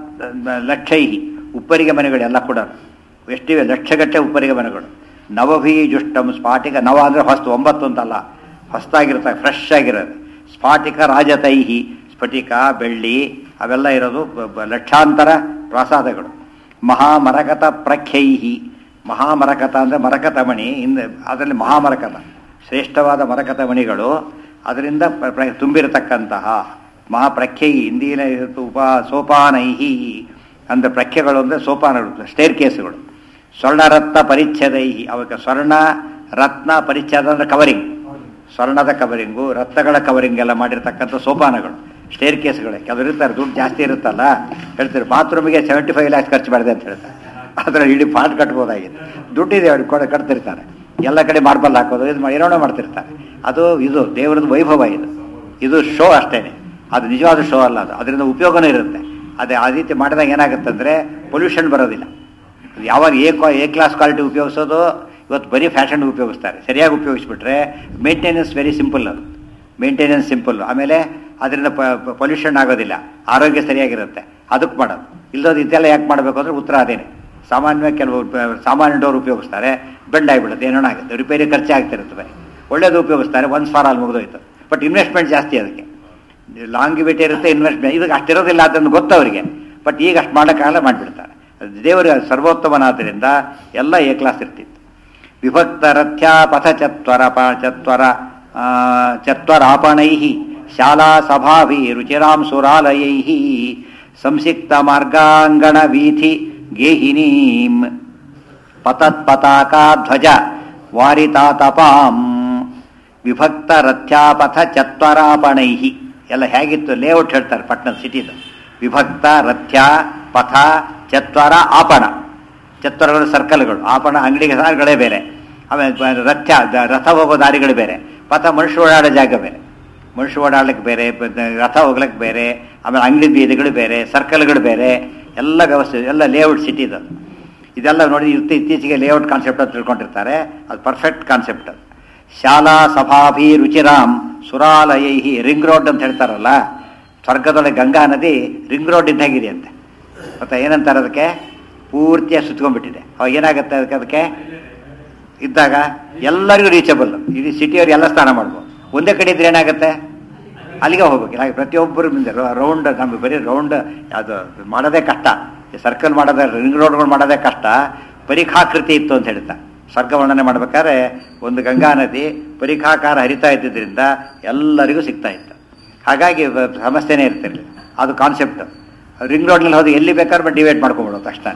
ಲಕ್ಷೈ ಉಪ್ಪರಿಗೆ ಮನೆಗಳೆಲ್ಲ ಕೂಡ ಎಷ್ಟಿವೆ ಲಕ್ಷಗಟ್ಟೆ ಉಪ್ಪರಿಗೆ ಮನೆಗಳು ನವಭಿ ಜುಷ್ಟಂ ಸ್ಫಾಟಿಕ ನವ ಅಂದರೆ ಹೊಸ್ತು ಒಂಬತ್ತು ಅಂತಲ್ಲ ಹೊಸ್ತಾಗಿರ್ತವೆ ಫ್ರೆಶ್ ಆಗಿರೋದು ಸ್ಫಾಟಿಕ ರಾಜತೈಹಿ ಸ್ಫಟಿಕ ಬೆಳ್ಳಿ ಅವೆಲ್ಲ ಇರೋದು ಬ- ಬ- ಲಕ್ಷಾಂತರ ಪ್ರಾಸಾದಗಳು ಮಹಾಮರಕತ ಪ್ರಖ್ಯೈಹಿ ಮಹಾಮರಕತ ಅಂದರೆ ಮರಕತ ಮಣಿ ಹಿಂದೆ ಅದರಲ್ಲಿ ಮಹಾಮರಕತ ಶ್ರೇಷ್ಠವಾದ ಮರಕತ ಮಣಿಗಳು ಅದರಿಂದ ಪ್ರ- ಪ್ರ- ತುಂಬಿರತಕ್ಕಂತಹ ಮಹಾಪ್ರಖ್ಯೈ ಹಿಂದಿನ ಉಪ ಸೋಪಾನೈಹಿ ಅಂದರೆ ಪ್ರಖ್ಯೆಗಳು ಅಂದರೆ ಸೋಪಾನಗಳು ಸ್ಟೇರ್ ಕೇಸುಗಳು ಸ್ವರ್ಣರತ್ನ ಪರಿಚ್ಛದೈಹಿ ಅವಕ್ಕೆ ಸ್ವರ್ಣ ರತ್ನ ಪರಿಚ್ಛೇದ ಅಂದರೆ ಕವರಿಂಗ್ ಸ್ವರ್ಣದ ಕವರಿಂಗು ರತ್ನಗಳ ಕವರಿಂಗ್ ಎಲ್ಲ ಮಾಡಿರ್ತಕ್ಕಂಥ ಸೋಪಾನಗಳು ಸ್ಟೇರ್ ಕೇಸ್ಗಳು ಕೆಲವರು ಇರ್ತಾರೆ ದುಡ್ಡು ಜಾಸ್ತಿ ಇರುತ್ತಲ್ಲ ಹೇಳ್ತಾರೆ ಬಾತ್ರೂಮಿಗೆ ಸೆವೆಂಟಿ ಫೈವ್ ಲ್ಯಾಕ್ಸ್ ಖರ್ಚು ಮಾಡಿದೆ ಅಂತ ಹೇಳ್ತಾರೆ ಅದ್ರಲ್ಲಿ ಇಡೀ ಪಾಟ್ ಕಟ್ಬೋದಾಗಿದೆ ದುಡ್ಡಿದೆ ಅವ್ರಿಗೆ ಕೊಡ ಕಟ್ತಿರ್ತಾರೆ ಎಲ್ಲ ಕಡೆ ಮಾರ್ಬಲ್ ಹಾಕೋದು ಇದು ಮಾಡಿ ಏನೋ ಮಾಡ್ತಿರ್ತಾರೆ ಅದು ಇದು ದೇವರದ್ದು ವೈಭವ ಇದು ಇದು ಶೋ ಅಷ್ಟೇನೆ ಅದು ನಿಜವಾದ ಶೋ ಅಲ್ಲ ಅದು ಅದರಿಂದ ಉಪಯೋಗನೂ ಇರುತ್ತೆ ಅದೇ ಆ ರೀತಿ ಮಾಡಿದಾಗ ಏನಾಗುತ್ತೆ ಅಂದರೆ ಪೊಲ್ಯೂಷನ್ ಬರೋದಿಲ್ಲ ಯಾವಾಗ ಎ ಕ್ವಾ ಎ ಕ್ಲಾಸ್ ಕ್ವಾಲಿಟಿ ಉಪಯೋಗಿಸೋದು ಇವತ್ತು ಬರೀ ಫ್ಯಾಷನ್ ಉಪಯೋಗಿಸ್ತಾರೆ ಸರಿಯಾಗಿ ಉಪಯೋಗಿಸ್ಬಿಟ್ರೆ ಮೇಂಟೆನೆನ್ಸ್ ವೆರಿ ಸಿಂಪಲ್ ಅದು ಮೇಂಟೆನೆನ್ಸ್ ಸಿಂಪಲ್ ಆಮೇಲೆ ಅದರಿಂದ ಪೊಲ್ಯೂಷನ್ ಆಗೋದಿಲ್ಲ ಆರೋಗ್ಯ ಸರಿಯಾಗಿರುತ್ತೆ ಅದಕ್ಕೆ ಮಾಡೋದು ಇಲ್ಲದ ಇದೆಲ್ಲ ಯಾಕೆ ಮಾಡಬೇಕು ಅಂದರೆ ಉತ್ತರ ಅದೇನೆ ಸಾಮಾನ್ಯವಾಗಿ ಕೆಲವು ಪ- ಸಾಮಾನ್ಯ ಡೋರ್ ಉಪಯೋಗಿಸ್ತಾರೆ ಬೆಂಡ್ ಆಗಿಬಿಡುತ್ತೆ ಏನೋ ಆಗುತ್ತೆ ರಿಪೇರಿ ಖರ್ಚು ಆಗ್ತಿರುತ್ತೆ ಬರೀ ಒಳ್ಳೇದು ಉಪಯೋಗಿಸ್ತಾರೆ ಒಂದು ಫಾರ್ ಅಲ್ಲಿ ಮುಗಿದೋಯ್ತು ಬಟ್ ಇನ್ವೆಸ್ಟ್ಮೆಂಟ್ ಜಾಸ್ತಿ ಅದಕ್ಕೆ ಲಾಂಗಿವಿಟಿ ಇರುತ್ತೆ ಇನ್ವೆಸ್ಟ್ಮೆಂಟ್ ಇದಕ್ಕೆ ಅಷ್ಟಿರೋದಿಲ್ಲ ಅದನ್ನು ಗೊತ್ತು ಅವರಿಗೆ ಬಟ್ ಈಗ ಅಷ್ಟು ಮಾಡೋಕ್ಕಾಗಲ್ಲ ಮಾಡಿಬಿಡ್ತಾರೆ ದೇವರು ಸರ್ವೋತ್ತಮನಾದ್ದರಿಂದ ಎಲ್ಲ ಎ ಕ್ಲಾಸ್ ಇರ್ತಿತ್ತು ವಿಭಕ್ತ ರಥ್ಯಾ ಪಥ ಚತ್ವರ ಪ ಚತ್ವರ ಆ, ಚತ್ವರಾಪಣೈ ಶಾಲಾ ಸಭಾಭಿ ರುಚಿರಾಂ ಸುರಾಲಯೈ ಸಂಸಿಕ್ತ ಮಾರ್ಗಾಂಗಣ ವೀಥಿ ಗೇಹಿನೀಂ ಪತತ್ ಪತಾಕಾ ಧ್ವಜ ವಾರಿತಾತಪಾಂ ವಿಭಕ್ತ ರಥ್ಯಾಪಥ ಚತ್ವರಾಪಣೈ ಎಲ್ಲ ಹೇಗಿತ್ತು ಲೇಔಟ್ ಹೇಳ್ತಾರೆ ಪಟ್ಟಣದ ಸಿಟಿದು ವಿಭಕ್ತ ರಥ್ಯ ಪಥ ಚತ್ವರ ಆಪಣ ಚತ್ವರಗಳು ಸರ್ಕಲ್ಗಳು ಆಪಣ ಅಂಗಡಿಗೆ ಸಾರುಗಳೇ ಬೇರೆ ಆಮೇಲೆ ಬ- ರಥ್ಯ ದ- ರಥ ಹೋಗೋ ದಾರಿಗಳು ಬೇರೆ ಪಥ ಮನುಷ್ಯ ಓಡಾಡೋ ಜಾಗ ಬೇರೆ ಮನುಷ್ಯ ಓಡಾಡ್ಲಿಕ್ಕೆ ಬೇರೆ ಬ- ರಥ ಹೋಗ್ಲಿಕ್ಕೆ ಬೇರೆ ಆಮೇಲೆ ಅಂಗಡಿ ಬೀದಿಗಳು ಬೇರೆ ಸರ್ಕಲ್ಗಳು ಬೇರೆ ಎಲ್ಲ ವ್ಯವಸ್ಥೆ ಎಲ್ಲ ಲೇಔಟ್ ಸಿಟಿದು ಇದೆಲ್ಲ ನೋಡಿ ಇತ್ತೀ- ಇತ್ತೀಚೆಗೆ ಲೇಔಟ್ ಕಾನ್ಸೆಪ್ಟ್ ಅಂತ ತಿಳ್ಕೊಂಡಿರ್ತಾರೆ ಅದು ಪರ್ಫೆಕ್ಟ್ ಕಾನ್ಸೆಪ್ಟ್ ಅದು ಶಾಲಾ ಸಭಾಭಿ ರುಚಿರಾಮ್ ಸುರಾಲಯೈ ರಿಂಗ್ ರೋಡ್ ಅಂತ ಹೇಳ್ತಾರಲ್ಲ ಸ್ವರ್ಗದೊಳಗೆ ಗಂಗಾ ನದಿ ರಿಂಗ್ ರೋಡ್ ಇದ್ದಾಗಿದೆ ಅಂತೆ ಮತ್ತೆ ಏನಂತಾರೆ ಅದಕ್ಕೆ ಪೂರ್ತಿಯಾಗಿ ಸುತ್ಕೊಂಡ್ಬಿಟ್ಟಿದೆ ಅವಾಗ ಏನಾಗುತ್ತೆ ಅದಕ್ಕೆ ಅದಕ್ಕೆ ಇದ್ದಾಗ ಎಲ್ಲರಿಗೂ ರೀಚಬಲ್ ಇಡೀ ಸಿಟಿಯವ್ರು ಎಲ್ಲ ಸ್ನಾನ ಮಾಡ್ಬೋದು ಒಂದೇ ಕಡೆ ಇದ್ರೆ ಏನಾಗುತ್ತೆ ಅಲ್ಲಿಗೆ ಹೋಗ್ಬೇಕು ಹಾಗೆ ಪ್ರತಿಯೊಬ್ಬರು ಮುಂದೆ ರೌಂಡ್ ನಮಗೆ ಬರೀ ರೌಂಡ್ ಅದು ಮಾಡೋದೇ ಕಷ್ಟ ಸರ್ಕಲ್ ಮಾಡೋದೇ ರಿಂಗ್ ರೋಡ್ಗಳು ಮಾಡೋದೇ ಕಷ್ಟ ಪರೀಕ್ಷಾಕೃತಿ ಇತ್ತು ಅಂತ ಹೇಳ್ತಾ ಸ್ವರ್ಗ ವರ್ಣನೆ ಮಾಡ್ಬೇಕಾದ್ರೆ ಒಂದು ಗಂಗಾ ನದಿ ಪರೀಕ್ಷಾಕಾರ ಹರಿತಾ ಇದ್ದಿದ್ದರಿಂದ ಎಲ್ಲರಿಗೂ ಸಿಗ್ತಾ ಇತ್ತು ಹಾಗಾಗಿ ಬ- ಸಮಸ್ಯೆನೇ ಇರ್ತಿರ್ಲಿಲ್ಲ ಅದು ಕಾನ್ಸೆಪ್ಟ್ ರಿಂಗ್ ರೋಡ್ನಲ್ಲಿ ಹೋದ್ರೆ ಎಲ್ಲಿ ಬೇಕಾದ್ರೆ ಡಿವೈಡ್ ಮಾಡ್ಕೊಂಬಿಡೋದು ತಕ್ಷಣ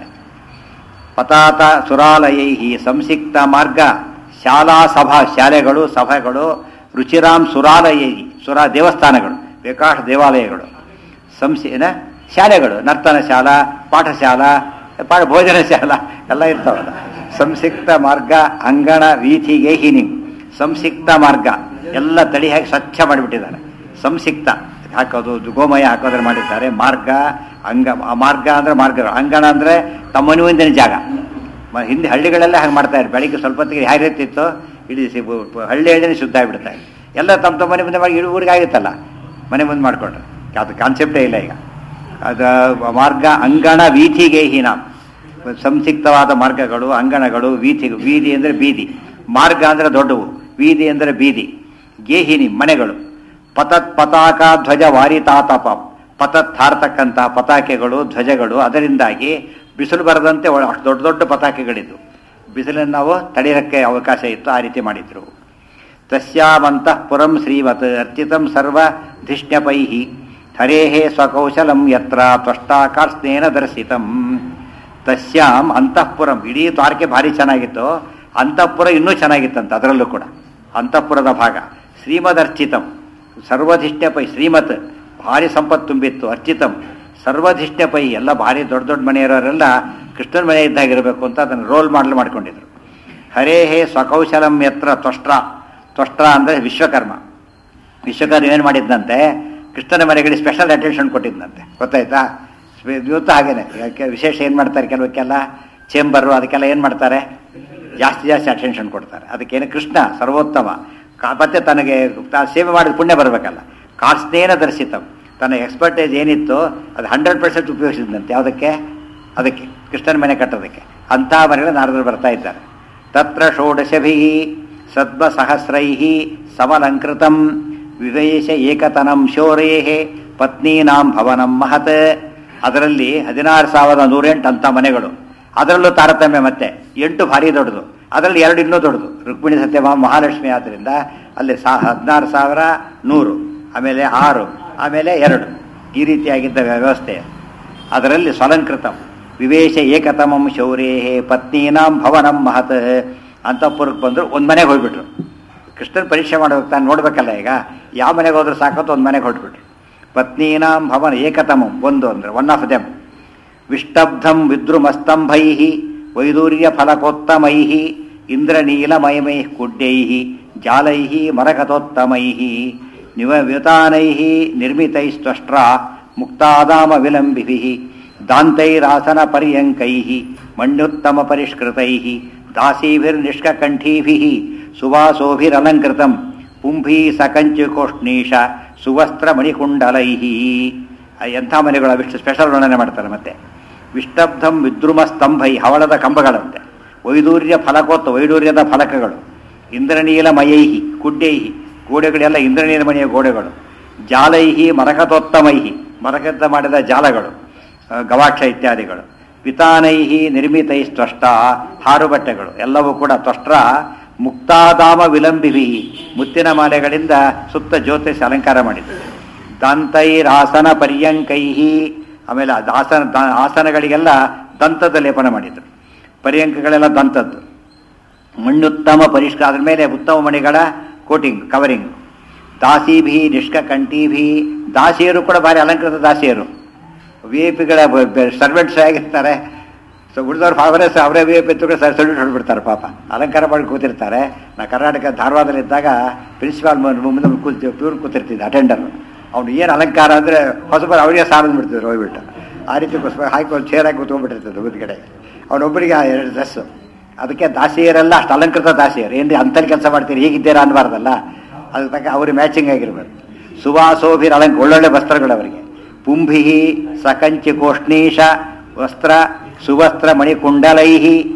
ಪತಾತ ಸುರಾಲಯೈ ಸಂಸಿಕ್ತ ಮಾರ್ಗ ಶಾಲಾ ಸಭಾ ಶಾಲೆಗಳು ಸಭೆಗಳು ರುಚಿರಾಮ್ ಸುರಾಲಯೈ ಸುರ ದೇವಸ್ಥಾನಗಳು ಬೇಕಾಷ್ಟು ದೇವಾಲಯಗಳು ಸಂಸಿ ಏನ ಶಾಲೆಗಳು ನರ್ತನ ಶಾಲಾ ಪಾಠಶಾಲಾ ಪಾಠ ಭೋಜನ ಶಾಲಾ ಎಲ್ಲ ಇರ್ತಾವಲ್ಲ ಸಂಸಿಕ್ತ ಮಾರ್ಗ ಅಂಗಣ ವೀಥಿಗೆ ಹಿನಿ ಸಂಸಿಕ್ತ ಮಾರ್ಗ ಎಲ್ಲ ತಳಿ ಹಾಕಿ ಸ್ವಚ್ಛ ಮಾಡಿಬಿಟ್ಟಿದ್ದಾರೆ ಸಂಸಿಕ್ತ ಹಾಕೋದು ಇದು ಗೋಮಯ ಹಾಕೋದ್ರೆ ಮಾಡಿದ್ದಾರೆ ಮಾರ್ಗ ಅಂಗ ಆ ಮಾರ್ಗ ಅಂದ್ರೆ ಮಾರ್ಗ ಅಂಗಣ ಅಂದ್ರೆ ತಮ್ಮ ಮನೆಯಿಂದಿನ ಜಾಗ ಮ- ಹಿಂದೆ ಹಳ್ಳಿಗಳೆಲ್ಲ ಹಾಗೆ ಮಾಡ್ತಾ ಇದ್ರು ಬೆಳಿಗ್ಗೆ ಸ್ವಲ್ಪ ಹೊತ್ತಿಗೆ ಯಾವ ರೀತಿ ಇತ್ತು ಇಡೀ ಸಿ- ಬು- ಬು- ಹಳ್ಳಿ ಹಳ್ಳಿನೇ ಶುದ್ಧ ಆಗಿಬಿಡ್ತಾ ಇತ್ತು ಎಲ್ಲ ತಮ್ಮ ತಮ್ಮ ಮನೆ ಮುಂದೆ ಮಾಡಿ ಇಡೀ ಊರಿಗೆ ಆಗಿತ್ತಲ್ಲ ಮನೆ ಮುಂದೆ ಮಾಡ್ಕೊಂಡ್ರೆ ಅದು ಕಾನ್ಸೆಪ್ಟೇ ಇಲ್ಲ ಈಗ ಅದು ಮಾರ್ಗ ಅಂಗಣ ವೀಥಿಗೆ ಹೀನ ಸಂಸಿಕ್ತವಾದ ಮಾರ್ಗಗಳು ಅಂಗಣಗಳು ವೀಥಿ ಬೀದಿ ಅಂದರೆ ಬೀದಿ ಮಾರ್ಗ ಅಂದರೆ ದೊಡ್ಡವು ಬೀದಿ ಅಂದರೆ ಬೀದಿ ಗೇಹಿನಿ ಮನೆಗಳು ಪತತ್ ಪತಾಕ ಧ್ವಜ ವಾರಿತಾತಪ ಪತತ್ ಹಾರ್ತಕ್ಕಂಥ ಪತಾಕೆಗಳು ಧ್ವಜಗಳು ಅದರಿಂದಾಗಿ ಬಿಸಿಲು ಬರದಂತೆ ಒಳ- ಅಷ್ಟು ದೊಡ್ಡ ದೊಡ್ಡ ಪತಾಕೆಗಳಿದ್ದು ಬಿಸಿಲನ್ನು ನಾವು ತಡೆಯೋಕ್ಕೆ ಅವಕಾಶ ಇತ್ತು ಆ ರೀತಿ ಮಾಡಿದ್ರು ತಸ್ಯಾಮಂತಃ ಪುರಂ ಶ್ರೀಮತ್ ಅರ್ಚಿತಂ ಸರ್ವ ಧಿಷ್ಣ್ಯಪೈ ಹರೇಃ ಸ್ವಕೌಶಲಂ ಯತ್ರ ತ್ವಷ್ಟಾಕಾರ್ಸ್ನೇನ ದರ್ಶಿತಂ ತಸ್ಯಾಂ ಅಂತಃಪುರಂ ಇಡೀ ದ್ವಾರಕೆ ಭಾರಿ ಚೆನ್ನಾಗಿತ್ತು ಅಂತಃಪುರ ಇನ್ನೂ ಚೆನ್ನಾಗಿತ್ತಂತ ಅದರಲ್ಲೂ ಕೂಡ ಅಂತಃಪುರದ ಭಾಗ ಶ್ರೀಮದ್ ಅರ್ಚಿತಂ ಸರ್ವಧಿಷ್ಟ್ಯಪೈ ಶ್ರೀಮತ್ ಭಾರಿ ಸಂಪತ್ತು ತುಂಬಿತ್ತು ಅರ್ಚಿತಂ ಸರ್ವಧಿಷ್ಟ್ಯಪೈ ಎಲ್ಲ ಭಾರಿ ದೊಡ್ಡ ದೊಡ್ಡ ಮನೆಯವರೆಲ್ಲ ಕೃಷ್ಣನ ಮನೆ ಇದ್ದಾಗಿರಬೇಕು ಅಂತ ಅದನ್ನು ರೋಲ್ ಮಾಡಲ್ ಮಾಡ್ಕೊಂಡಿದ್ರು ಹರೇ ಹೇ ಸ್ವಕೌಶಲಂ ಯತ್ರ ತ್ವಷ್ಟ್ರ ತ್ವಷ್ಟ್ರ ಅಂದರೆ ವಿಶ್ವಕರ್ಮ ವಿಶ್ವಕರ್ಮ ಏನು ಮಾಡಿದ್ದಂತೆ ಕೃಷ್ಣನ ಮನೆಗಳಿಗೆ ಸ್ಪೆಷಲ್ ಅಟೆನ್ಷನ್ ಕೊಟ್ಟಿದ್ದಂತೆ ಗೊತ್ತಾಯ್ತಾ ಸ್ಪೆ- ಇವತ್ತು ಹಾಗೇನೆ ಯಾಕೆ ವಿಶೇಷ ಏನು ಮಾಡ್ತಾರೆ ಕೆಲವಕ್ಕೆಲ್ಲ ಚೇಂಬರು ಅದಕ್ಕೆಲ್ಲ ಏನು ಮಾಡ್ತಾರೆ ಜಾಸ್ತಿ ಜಾಸ್ತಿ ಅಟೆನ್ಷನ್ ಕೊಡ್ತಾರೆ ಅದಕ್ಕೇನು ಕೃಷ್ಣ ಸರ್ವೋತ್ತಮ ಕಾ- ಮತ್ತೆ ತನಗೆ ತಾ- ಸೇವೆ ಮಾಡಿದ ಪುಣ್ಯ ಬರಬೇಕಲ್ಲ ಕಾಸ್ನೇನ ದರ್ಶಿತಂ ತನ್ನ ಎಕ್ಸ್ಪರ್ಟೈಸ್ ಏನಿತ್ತು ಅದು ಹಂಡ್ರೆಡ್ ಪರ್ಸೆಂಟ್ ಉಪಯೋಗಿಸಿದಂತೆ ಯಾವುದಕ್ಕೆ ಅದಕ್ಕೆ ಕೃಷ್ಣನ ಮನೆ ಕಟ್ಟೋದಕ್ಕೆ ಅಂಥ ಮನೆಗಳು ನಾರದರು ಬರ್ತಾ ಇದ್ದಾರೆ ತತ್ರ ಷೋಡಶಭಿ ಸದ್ಮಸಹಸ್ರೈ ಸಮಲಂಕೃತಂ ವಿವೇಶ ಏಕತನಂ ಶೌರ್ಯೇ ಪತ್ನೀನಾಂ ಭವನಂ ಮಹತ್ ಅದರಲ್ಲಿ ಹದಿನಾರು ಸಾವಿರದ ನೂರೆಂಟು ಅಂಥ ಮನೆಗಳು ಅದರಲ್ಲೂ ತಾರತಮ್ಯ ಮತ್ತೆ ಎಂಟು ಭಾರಿ ದೊಡ್ಡದು ಅದರಲ್ಲಿ ಎರಡು ಇನ್ನೂ ದೊಡ್ಡದು ರುಕ್ಮಿಣಿ ಸತ್ಯಭಾಮ ಮಹಾಲಕ್ಷ್ಮಿ ಆದ್ದರಿಂದ ಅಲ್ಲಿ ಸಾ ಹದಿನಾರು ಸಾವಿರ ನೂರು ಆಮೇಲೆ ಆರು ಆಮೇಲೆ ಎರಡು ಈ ರೀತಿಯಾಗಿದ್ದ ವ್ಯವಸ್ಥೆ ಅದರಲ್ಲಿ ಸ್ವಲಂಕೃತಂ ವಿವೇಶ ಏಕತಮಂ ಶೌರ್ಯೇ ಪತ್ನೀನಾಂ ಭವನಂ ಮಹತ್ ಅಂತಃಪುರಕ್ಕೆ ಬಂದರು ಒಂದು ಮನೆಗೆ ಹೋಗ್ಬಿಟ್ರು ಕೃಷ್ಣನ್ ಪರೀಕ್ಷೆ ಮಾಡೋಕೆ ತಾನು ನೋಡ್ಬೇಕಲ್ಲ ಈಗ ಯಾವ ಮನೆಗೆ ಹೋದ್ರೂ ಸಾಕತ್ತು ಒಂದು ಮನೆಗೆ ಹೊಟ್ಬಿಟ್ರು ಪತ್ನೀನಾಂ ಭವನ ಏಕತಮಂ ಒಂದು ಅಂದ್ರೆ ಒನ್ ಆಫ್ ದೆಮ್ ವಿಷ್ಟಬ್ಧಂ ವಿದ್ರುಮಸ್ತಂಭೈ ವೈದೂರ್ಯ ಫಲಕೋತ್ತಮೈ ಇಂದ್ರನೀಲಮಯಮೈ ಕುಡ್ಯೈ ಜಾಲೈ ಮರಕತೋತ್ತಮೈ ನಿವವ್ಯುತಾನೈ ನಿರ್ಮಿತೈಸ್ತ್ವಷ್ಟ್ರ ಮುಕ್ತಾದಾಮ ವಿಲಂಬಿಭಿ ದಾಂತೈರಾಸನ ಪರ್ಯಂಕೈ ಮಣ್ಯುತ್ತಮ ಪರಿಷ್ಕೃತೈ ದಾಸೀಭಿರ್ನಿಷ್ಕಕಂಠೀಭಿ ಸುವಾಸೋಭಿರಲಂಕೃತಂ ಪುಂಭೀ ಸಕಂಚುಕೋಷ್ಣೀಶ ಸುವಸ್ತ್ರ ಮಣಿಕುಂಡಲೈ ಎಂಥ ಮನೆಗಳು ಅವಿಷ್ಟು ಸ್ಪೆಷಲ್ ವರ್ಣನೆ ಮಾಡ್ತಾರೆ ಮತ್ತೆ ವಿಷ್ಟಬ್ಧಂ ವಿದ್ರುಮ ಸ್ತಂಭೈ ಹವಳದ ಕಂಬಗಳಂತೆ ವೈದೂರ್ಯ ಫಲಕೋತ್ತ ವೈಡೂರ್ಯದ ಫಲಕಗಳು ಇಂದ್ರನೀಲಮಯೈಹಿ ಕುಡ್ಯೈಹಿ ಗೋಡೆಗಳೆಲ್ಲ ಇಂದ್ರನೀಲಮಣಿಯ ಗೋಡೆಗಳು ಜಾಲೈಹಿ ಮರಕತೋತ್ತಮೈಹಿ ಮರಕದ ಮಾಡಿದ ಜಾಲಗಳು ಆ, ಗವಾಕ್ಷ ಇತ್ಯಾದಿಗಳು ಪಿತಾನೈಹಿ ನಿರ್ಮಿತೈ ತ್ವಷ್ಟ ಹಾರು ಬಟ್ಟೆಗಳು ಎಲ್ಲವೂ ಕೂಡ ತ್ವಷ್ಟ್ರ ಮುಕ್ತಾದಾಮ ವಿಲಂಬಿವಿ ಮುತ್ತಿನ ಮಾಲೆಗಳಿಂದ ಸುತ್ತ ಜ್ಯೋತಿಷ್ ಅಲಂಕಾರ ಮಾಡಿದ್ರು ದಂತೈರಾಸನ ಪರ್ಯಂಕೈ ಆಮೇಲೆ ಅದು ಆಸನ ದ- ಆಸನಗಳಿಗೆಲ್ಲ ದಂತದ ಲೇಪನ ಮಾಡಿದ್ರು ಪರ್ಯಂಕಗಳೆಲ್ಲ ದಂತದ್ದು ಮಣ್ಣುತ್ತಮ ಪರಿಷ್ಕಾರ ಅದ್ರ ಮೇಲೆ ಉತ್ತಮ ಮಣಿಗಳ ಕೋಟಿಂಗ್ ಕವರಿಂಗ್ ದಾಸಿಭಿ ನಿಷ್ಕಕಂಠೀಭಿ ದಾಸಿಯರು ಕೂಡ ಭಾರಿ ಅಲಂಕೃತ ದಾಸಿಯರು ವಿ ಐ ಪಿಗಳ ಸರ್ವೆಂಟ್ಸ್ ಆಗಿರ್ತಾರೆ ಸೊ ಉಳಿದವ್ರು ಅವರೇ ಸ- ಅವರೇ ವಿ ಐ ಪಿ ಕೂಡ ಸರ್ವೆಂಟ್ ಹೊಡ್ಬಿಡ್ತಾರೆ ಪಾಪ ಅಲಂಕಾರ ಮಾಡಿ ಕೂತಿರ್ತಾರೆ ನಾ ಕರ್ನಾಟಕ ಧಾರವಾಡದಲ್ಲಿದ್ದಾಗ ಪ್ರಿನ್ಸಿಪಾಲ್ ಮುಂದೆ ಕೂತಿ ಪ್ಯೂರ್ ಕೂತಿರ್ತಿದ್ದೆ ಅಟೆಂಡರ್ ಅವ್ನು ಏನು ಅಲಂಕಾರ ಅಂದರೆ ಹೊಸಬರು ಅವರಿಗೆ ಸಾಲ ಬಿಡ್ತಿದ್ರು ಹೋಗ್ಬಿಟ್ಟು ಆ ರೀತಿ ಕುಸ್ಪ ಹಾಕಿ ಒಂದು ಚೇರ್ ಹಾಕಿ ಕೂತ್ಕೊಂಡ್ಬಿಟ್ಟಿರ್ತದೆ ಒಂದು ಕಡೆ ಅವನೊಬ್ಬರಿಗೆ ಎರಡು ಡ್ರೆಸ್ಸು ಅದಕ್ಕೆ ದಾಸಿಯರೆಲ್ಲ ಅಷ್ಟು ಅಲಂಕೃತ ದಾಸಿಯರು ಏನು ಅಂಥಲ್ಲಿ ಕೆಲಸ ಮಾಡ್ತೀರಿ ಹೀಗಿದ್ದೀರಾ ಅನ್ಬಾರ್ದಲ್ಲ ಅದಕ್ಕೆ ತಕ್ಕ ಅವ್ರಿಗೆ ಮ್ಯಾಚಿಂಗ್ ಆಗಿರ್ಬೇಕು ಸುವಾಸೋಭಿರ ಅಲಂಕ ಒಳ್ಳೊಳ್ಳೆ ವಸ್ತ್ರಗಳು ಅವರಿಗೆ ಪುಂಭಿ ಸಕಂಚಿಕೋಷ್ಣೀಶ ವಸ್ತ್ರ ಸುವಸ್ತ್ರ ಮಣಿಕುಂಡಲೈ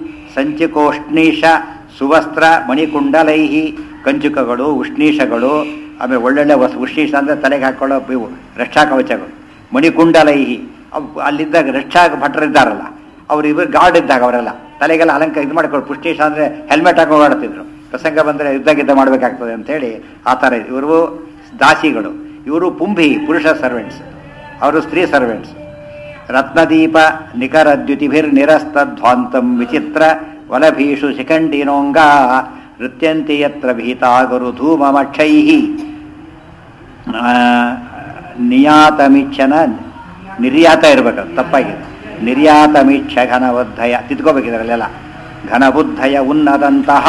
ಸಂಚಿಕೋಷ್ಣೀಶ ಸುವಸ್ತ್ರ ಮಣಿಕುಂಡಲೈ ಕಂಚುಕಗಳು ಉಷ್ಣೀಷಗಳು ಆಮೇಲೆ ಒಳ್ಳೊಳ್ಳೆ ವಸ್ ಉಷ್ಣೀಷ ಅಂದರೆ ತಲೆಗೆ ಹಾಕೊಳ್ಳೋ ಇವು ರಕ್ಷಾ ಕವಚಗಳು ಮಣಿಕುಂಡಲೈ ಅವು ಅಲ್ಲಿದ್ದಾಗ ರಕ್ಷಾ ಭಟ್ರಿದ್ದಾರಲ್ಲ ಅವ್ರು ಇವರು ಗಾರ್ಡ್ ಇದ್ದಾಗ ಅವರೆಲ್ಲ ತಲೆಗೆಲ್ಲ ಅಲಂಕಾರ ಇದು ಮಾಡ್ಕೊಂಡು ಪುಷ್ಟೀಶ ಅಂದರೆ ಹೆಲ್ಮೆಟ್ ಹಾಕಿ ಓಡಾಡ್ತಿದ್ರು ಪ್ರಸಂಗ ಬಂದರೆ ಯುದ್ಧ ಗಿದ್ದ ಮಾಡಬೇಕಾಗ್ತದೆ ಅಂತೇಳಿ ಆ ಥರ ಇವರು ದಾಸಿಗಳು ಇವರು ಪುಂಭಿ ಪುರುಷ ಸರ್ವೆಂಟ್ಸ್ ಅವರು ಸ್ತ್ರೀ ಸರ್ವೆಂಟ್ಸ್ ರತ್ನದೀಪ ನಿಖರದ್ಯುತಿಭಿರ್ನಿರಸ್ತಧ್ವಾಂತಂ ವಿಚಿತ್ರ ವಲಭೀಷು ಶಿಖಂಡಿನೋಂಗ ನೃತ್ಯಂತಿ ಯತ್ರ ಭೀತಾಗರು ಧೂಮಮಕ್ಷೈ ನಿಯಾತಮಿಚ್ಛನ ನಿರ್ಯಾತ ಇರಬೇಕು ತಪ್ಪಾಗಿದೆ ನಿರ್ಯಾತಮಿಚ್ಛ ಘನಬುದ್ಧಯ ತಿದ್ಕೋಬೇಕಿದ್ರಲ್ಲೆಲ್ಲ ಘನಬುದ್ಧಯ ಉನ್ನದಂತಹ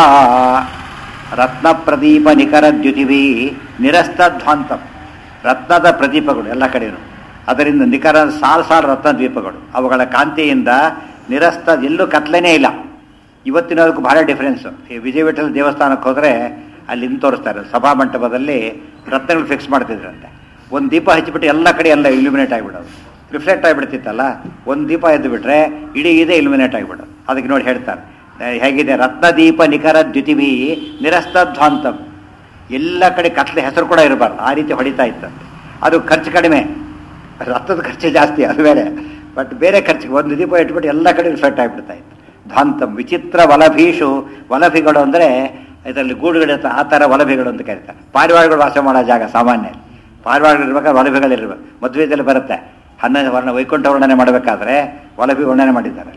ರತ್ನ ಪ್ರದೀಪ ನಿಖರ ದ್ಯುತಿವಿ ನಿರಸ್ತಧ್ವಾಂತಂ ರತ್ನದ ಪ್ರದೀಪಗಳು ಎಲ್ಲ ಕಡೆಯೂ ಅದರಿಂದ ನಿಖರ ಸಾಲು ಸಾಲು ರತ್ನ ದ್ವೀಪಗಳು ಅವುಗಳ ಕಾಂತಿಯಿಂದ ನಿರಸ್ತ ಎಲ್ಲೂ ಕತ್ಲೆನೇ ಇಲ್ಲ ಇವತ್ತಿನದಕ್ಕೂ ಬಹಳ ಡಿಫ್ರೆನ್ಸು ಈ ವಿಜಯ ವಿಠಲ ದೇವಸ್ಥಾನಕ್ಕೆ ಹೋದರೆ ಅಲ್ಲಿ ಇನ್ನು ತೋರಿಸ್ತಾರೆ ಸಭಾ ಮಂಟಪದಲ್ಲಿ ರತ್ನಗಳು ಫಿಕ್ಸ್ ಮಾಡ್ತಿದ್ರಂತೆ ಒಂದು ದೀಪ ಹಚ್ಚಿಬಿಟ್ಟು ಎಲ್ಲ ಕಡೆ ಎಲ್ಲ ಇಲ್ಯುಮಿನೇಟ್ ಆಗಿಬಿಡೋದು ರಿಫ್ಲೆಕ್ಟ್ ಆಗಿಬಿಡ್ತಿತ್ತಲ್ಲ ಒಂದು ದೀಪ ಎದ್ದು ಬಿಟ್ರೆ ಇಡೀ ಇದೇ ಇಲ್ಯುಮಿನೇಟ್ ಆಗಿಬಿಡೋದು ಅದಕ್ಕೆ ನೋಡಿ ಹೇಳ್ತಾರೆ ಅಹ್ ಹೇಗಿದೆ ರತ್ನದೀಪ ನಿಖರ ದ್ಯುತಿವಿ ನಿರಸ್ತಧ್ವಾಂತಂ ಎಲ್ಲ ಕಡೆ ಕತ್ಲೆ ಹೆಸರು ಕೂಡ ಇರಬಾರ್ದು ಆ ರೀತಿ ಹೊಡಿತಾ ಇತ್ತಂತೆ ಅದು ಖರ್ಚು ಕಡಿಮೆ ರಕ್ತದ ಖರ್ಚು ಜಾಸ್ತಿ ಅದು ಬೇರೆ ಬಟ್ ಬೇರೆ ಖರ್ಚಿಗೆ ಒಂದು ದೀಪ ಇಟ್ಬಿಟ್ಟು ಎಲ್ಲ ಕಡೆ ರಿಫ್ಲೆಕ್ಟ್ ಆಗಿಬಿಡ್ತಾ ಇತ್ತು ಧಾಂತಂ ವಿಚಿತ್ರ ವಲಭೀಷು ವಲಭಿಗಳು ಅಂದರೆ ಇದರಲ್ಲಿ ಗೂಡುಗಳಿರ್ತ ಆ ಥರ ವಲಭಿಗಳು ಅಂತ ಕರೀತಾರೆ ಪಾರಿವಾಳಗಳು ವಾಸ ಮಾಡೋ ಜಾಗ ಸಾಮಾನ್ಯ ಪಾರಿವಾಳಗಳು ಇರ್ಬೇಕಾದ್ರೆ ವಲಭಿಗಳಿರ್ಬೇಕು ಮದುವೆದಲ್ಲಿ ಬರುತ್ತೆ ಹನ್ನೊಂದು ವರ್ಣ ವೈಕುಂಠ ವರ್ಣನೆ ಮಾಡಬೇಕಾದ್ರೆ ವಲಭಿ ವರ್ಣನೆ ಮಾಡಿದ್ದಾರೆ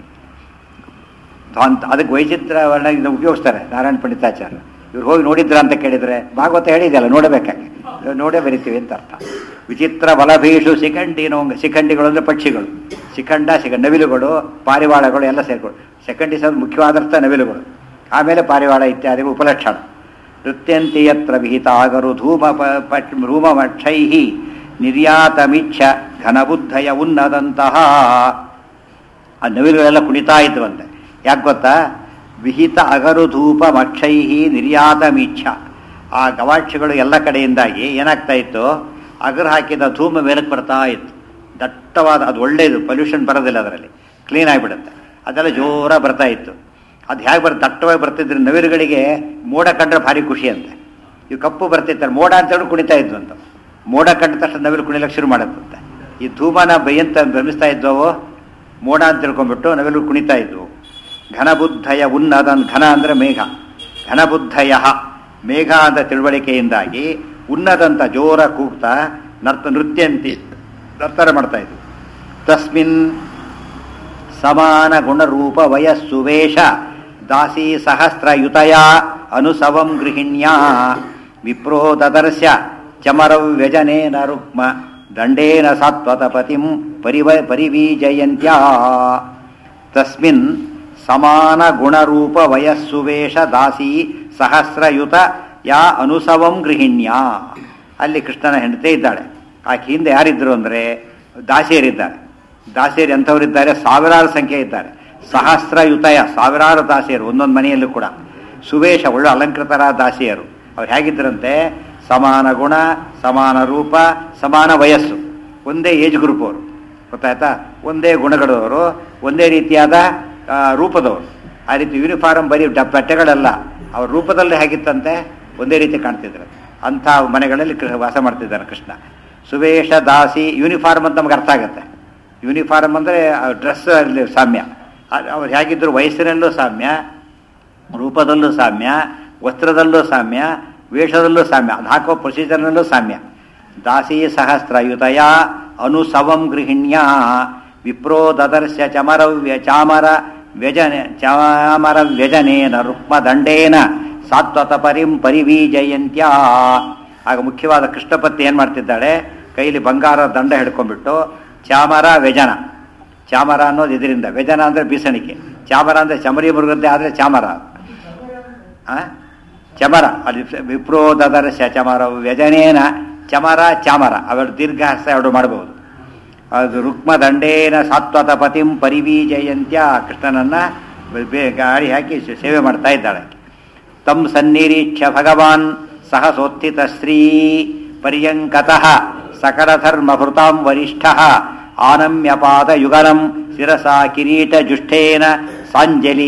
ಧಾಂತ ಅದಕ್ಕೆ ವೈಚಿತ್ರ ವರ್ಣ ಇದನ್ನ ಉಪಯೋಗಿಸ್ತಾರೆ ನಾರಾಯಣ ಪಂಡಿತಾಚಾರ್ಯ ಇವ್ರು ಹೋಗಿ ನೋಡಿದ್ರ ಅಂತ ಕೇಳಿದರೆ ಭಾಗವತ ಹೇಳಿದೆಯಲ್ಲ ನೋಡಬೇಕಾಗಿ ನೋಡೇ ಬರಿತೀವಿ ಅಂತ ಅರ್ಥ ವಿಚಿತ್ರ ವಲಭೀಷು ಶಿಖಂಡಿನೋ ಶಿಖಂಡಿಗಳು ಅಂದರೆ ಪಕ್ಷಿಗಳು ಶಿಖಂಡ ಶಿಖ ನವಿಲುಗಳು ಪಾರಿವಾಳಗಳು ಎಲ್ಲ ಸೇರ್ಕೊಂಡು ಶಿಖಂಡಿಸೋದು ಮುಖ್ಯವಾದರ್ಥ ನವಿಲುಗಳು ಆಮೇಲೆ ಪಾರಿವಾಳ ಇತ್ಯಾದಿ ಉಪಲಕ್ಷಣ ನೃತ್ಯಂತಿ ಯತ್ರ ವಿಹಿತ ಆಗರು ಧೂಮ ಪಟ್ ಧೂಮಮಕ್ಷೈ ನಿರ್ಯಾತಮಿಚ್ಛ ಘನಬುದ್ಧಯ ಉನ್ನದಂತಹ ಆ ನವಿಲುಗಳೆಲ್ಲ ಕುಣಿತಾ ಇದ್ವಂತೆ ಯಾಕೆ ಗೊತ್ತಾ ವಿಹಿತ ಅಗರು ಧೂಪ ಮಕ್ಷೈ ನಿರ್ಯಾತ ಮೀಚ್ಛ ಆ ಗವಾಕ್ಷಗಳು ಎಲ್ಲ ಕಡೆಯಿಂದಾಗಿ ಏನಾಗ್ತಾ ಇತ್ತು ಅಗರು ಹಾಕಿದ ಧೂಮ ಮೇಲಕ್ಕೆ ಬರ್ತಾ ಇತ್ತು ದಟ್ಟವಾದ ಅದು ಒಳ್ಳೆಯದು ಪೊಲ್ಯೂಷನ್ ಬರೋದಿಲ್ಲ ಅದರಲ್ಲಿ ಕ್ಲೀನ್ ಆಗಿಬಿಡುತ್ತೆ ಅದೆಲ್ಲ ಜೋರ ಬರ್ತಾ ಇತ್ತು ಅದು ಹೇಗೆ ಬರ್ ದಟ್ಟವಾಗಿ ಬರ್ತಿದ್ರೆ ನವಿಲುಗಳಿಗೆ ಮೋಡ ಕಂಡ್ರೆ ಭಾರಿ ಖುಷಿ ಅಂತೆ ಇವು ಕಪ್ಪು ಬರ್ತಿರ್ತಾರೆ ಮೋಡ ಅಂತೇಳಿ ಕುಣಿತಾ ಇದ್ವು ಅಂತ ಮೋಡ ಕಂಡ ತಕ್ಷಣ ನವಿಲು ಕುಣಿಲಕ್ಕೆ ಶುರು ಮಾಡುತ್ತಂತೆ ಈ ಧೂಮನ ಬೈಯಂತ ಭ್ರಮಿಸ್ತಾ ಇದ್ವವು ಮೋಡ ಅಂತ ತಿಳ್ಕೊಂಡ್ಬಿಟ್ಟು ನವಿಲು ಕುಣಿತಾ ಇದ್ವು ಘನಬುದ್ಧಯ ಉನ್ನದ ಘನ ಅಂದರೆ ಮೇಘ ಘನಬುದ್ಧಯ ಮೇಘ ಅಂತ ತಿಳುವಳಿಕೆಯಿಂದಾಗಿ ಉನ್ನದಂತ ಜೋರ ಕೂಗ್ತಾ ನರ್ತ ನೃತ್ಯಂತಿ ನರ್ತನ ಮಾಡ್ತಾ ಇದ್ವು ತಸ್ಮಿನ್ ಸಮಾನ ಗುಣರೂಪ ವಯಸ್ಸು ವೇಷ ದಾಸಿ ಸಹಸ್ರಯುತಯ ಅನುಸವಂ ಗೃಹಿಣ್ಯ ವಿಪ್ರೋ ದದರ್ಶ ಚಮರವ್ಯಜನೇನ ರುಕ್ಮ ದಂಡೇನ ಸಾತ್ವತಪತಿಂ ಪರಿವ ಪರಿವೀಜಯಂತ್ಯಾ ತಸ್ಮಿನ್ ಸಮಾನ ಗುಣರೂಪ ವಯಸ್ಸು ವೇಷ ದಾಸಿ ಸಹಸ್ರಯುತ ಯಾ ಅನುಸವಂ ಗೃಹಿಣ್ಯ ಅಲ್ಲಿ ಕೃಷ್ಣನ ಹೆಂಡತಿ ಇದ್ದಾಳೆ ಆಕೆ ಹಿಂದೆ ಯಾರಿದ್ರು ಅಂದರೆ ದಾಸಿಯರಿದ್ದಾರೆ ದಾಸಿಯರು ಎಂಥವರಿದ್ದಾರೆ ಸಾವಿರಾರು ಸಂಖ್ಯೆ ಇದ್ದಾರೆ ಸಹಸ್ರಯುತಯ ಸಾವಿರಾರು ದಾಸಿಯರು ಒಂದೊಂದು ಮನೆಯಲ್ಲೂ ಕೂಡ ಸುವೇಶ ಒಳ್ಳೆ ಅಲಂಕೃತರಾದ ದಾಸಿಯರು ಅವ್ರು ಹೇಗಿದ್ದರಂತೆ ಸಮಾನ ಗುಣ ಸಮಾನ ರೂಪ ಸಮಾನ ವಯಸ್ಸು ಒಂದೇ ಏಜ್ ಗ್ರೂಪ್ ಅವರು ಗೊತ್ತಾಯ್ತಾ ಒಂದೇ ಗುಣಗಳವರು ಒಂದೇ ರೀತಿಯಾದ ಆ, ರೂಪದವರು ಆ ರೀತಿ ಯೂನಿಫಾರ್ಮ್ ಬರೀ ಡ ಬಟ್ಟೆಗಳಲ್ಲ ಅವ್ರ ರೂಪದಲ್ಲಿ ಹೇಗಿತ್ತಂತೆ ಒಂದೇ ರೀತಿ ಕಾಣ್ತಿದ್ರು ಅಂಥ ಮನೆಗಳಲ್ಲಿ ಕೃ- ವಾಸ ಮಾಡ್ತಿದ್ದಾನೆ ಕೃಷ್ಣ ಸುವೇಶ ದಾಸಿ ಯೂನಿಫಾರ್ಮ್ ಅಂತ ನಮ್ಗೆ ಅರ್ಥ ಆಗುತ್ತೆ ಯೂನಿಫಾರ್ಮ್ ಅಂದರೆ ಡ್ರೆಸ್ ಅಲ್ಲಿ ಸಾಮ್ಯ ಆ- ಅವ್ರು ಹೇಗಿದ್ರು ವಯಸ್ಸಿನಲ್ಲೂ ಸಾಮ್ಯ ರೂಪದಲ್ಲೂ ಸಾಮ್ಯ ವಸ್ತ್ರದಲ್ಲೂ ಸಾಮ್ಯ ವೇಷದಲ್ಲೂ ಸಾಮ್ಯ ಅದು ಹಾಕೋ ಪ್ರೊಸೀಜರ್ನಲ್ಲೂ ಸಾಮ್ಯ ದಾಸಿ ಸಹಸ್ರಯುತಯ ಅನುಸವಂ ಗೃಹಿಣ್ಯ ವಿಪ್ರೋ ದದರ್ಶ ಚಮರವ್ಯ ಚಾಮರ ವ್ಯಜನೆ ಚಾಮರ ವ್ಯಜನೇನ ರುಕ್ಮದಂಡೇನ ಸಾತ್ವತ ಪರಿಂ ಪರಿವೀಜಯಂತ್ಯ ಆಗ ಮುಖ್ಯವಾದ ಕೃಷ್ಣಪತಿ ಏನು ಮಾಡ್ತಿದ್ದಾಳೆ ಕೈಲಿ ಬಂಗಾರ ದಂಡ ಹಿಡ್ಕೊಂಡ್ಬಿಟ್ಟು ಚಾಮರ ವ್ಯಜನ ಚಾಮರ ಅನ್ನೋದು ಇದರಿಂದ ವ್ಯಜನ ಅಂದರೆ ಬೀಸಣಿಕೆ ಚಾಮರ ಅಂದರೆ ಚಮರಿ ಮೃಗದ್ದೇ ಆದರೆ ಚಾಮರ ಆ? ಚಮರ ಅಲ್ಲಿ ವಿಪ್ರೋ ದದರ್ಶ ಚಮರ ವ್ಯಜನೇನ ಚಮರ ಚಾಮರ ಅವೆರಡು ದೀರ್ಘಾಸ ಎರಡು ಮಾಡಬಹುದು ಅದು ರುಕ್ಮ ದಂಡೇನ ಸಾತ್ವತ ಪತಿಂ ಪರಿವೀಜಯಂತ್ಯ ಕೃಷ್ಣನನ್ನ ಬೇ- ಗಾಳಿ ಹಾಕಿ ಸೇ- ಸೇವೆ ಮಾಡ್ತಾ ಇದ್ದಾಳೆ ತಂ ಸನ್ನಿರೀಕ್ಷ ಭಗವಾನ್ ಸಹಸೋತ್ಥಿತ ಶ್ರೀ ಪರ್ಯಂಕತಃ ಸಕಲಧರ್ಮಭೃತಾಂ ವರಿಷ್ಠ ಆನಮ್ಯಪಾದ ಯುಗನಂ ಶಿರಸಾ ಕಿರೀಟ ಜುಷ್ಠೇನ ಸಾಂಜಲಿ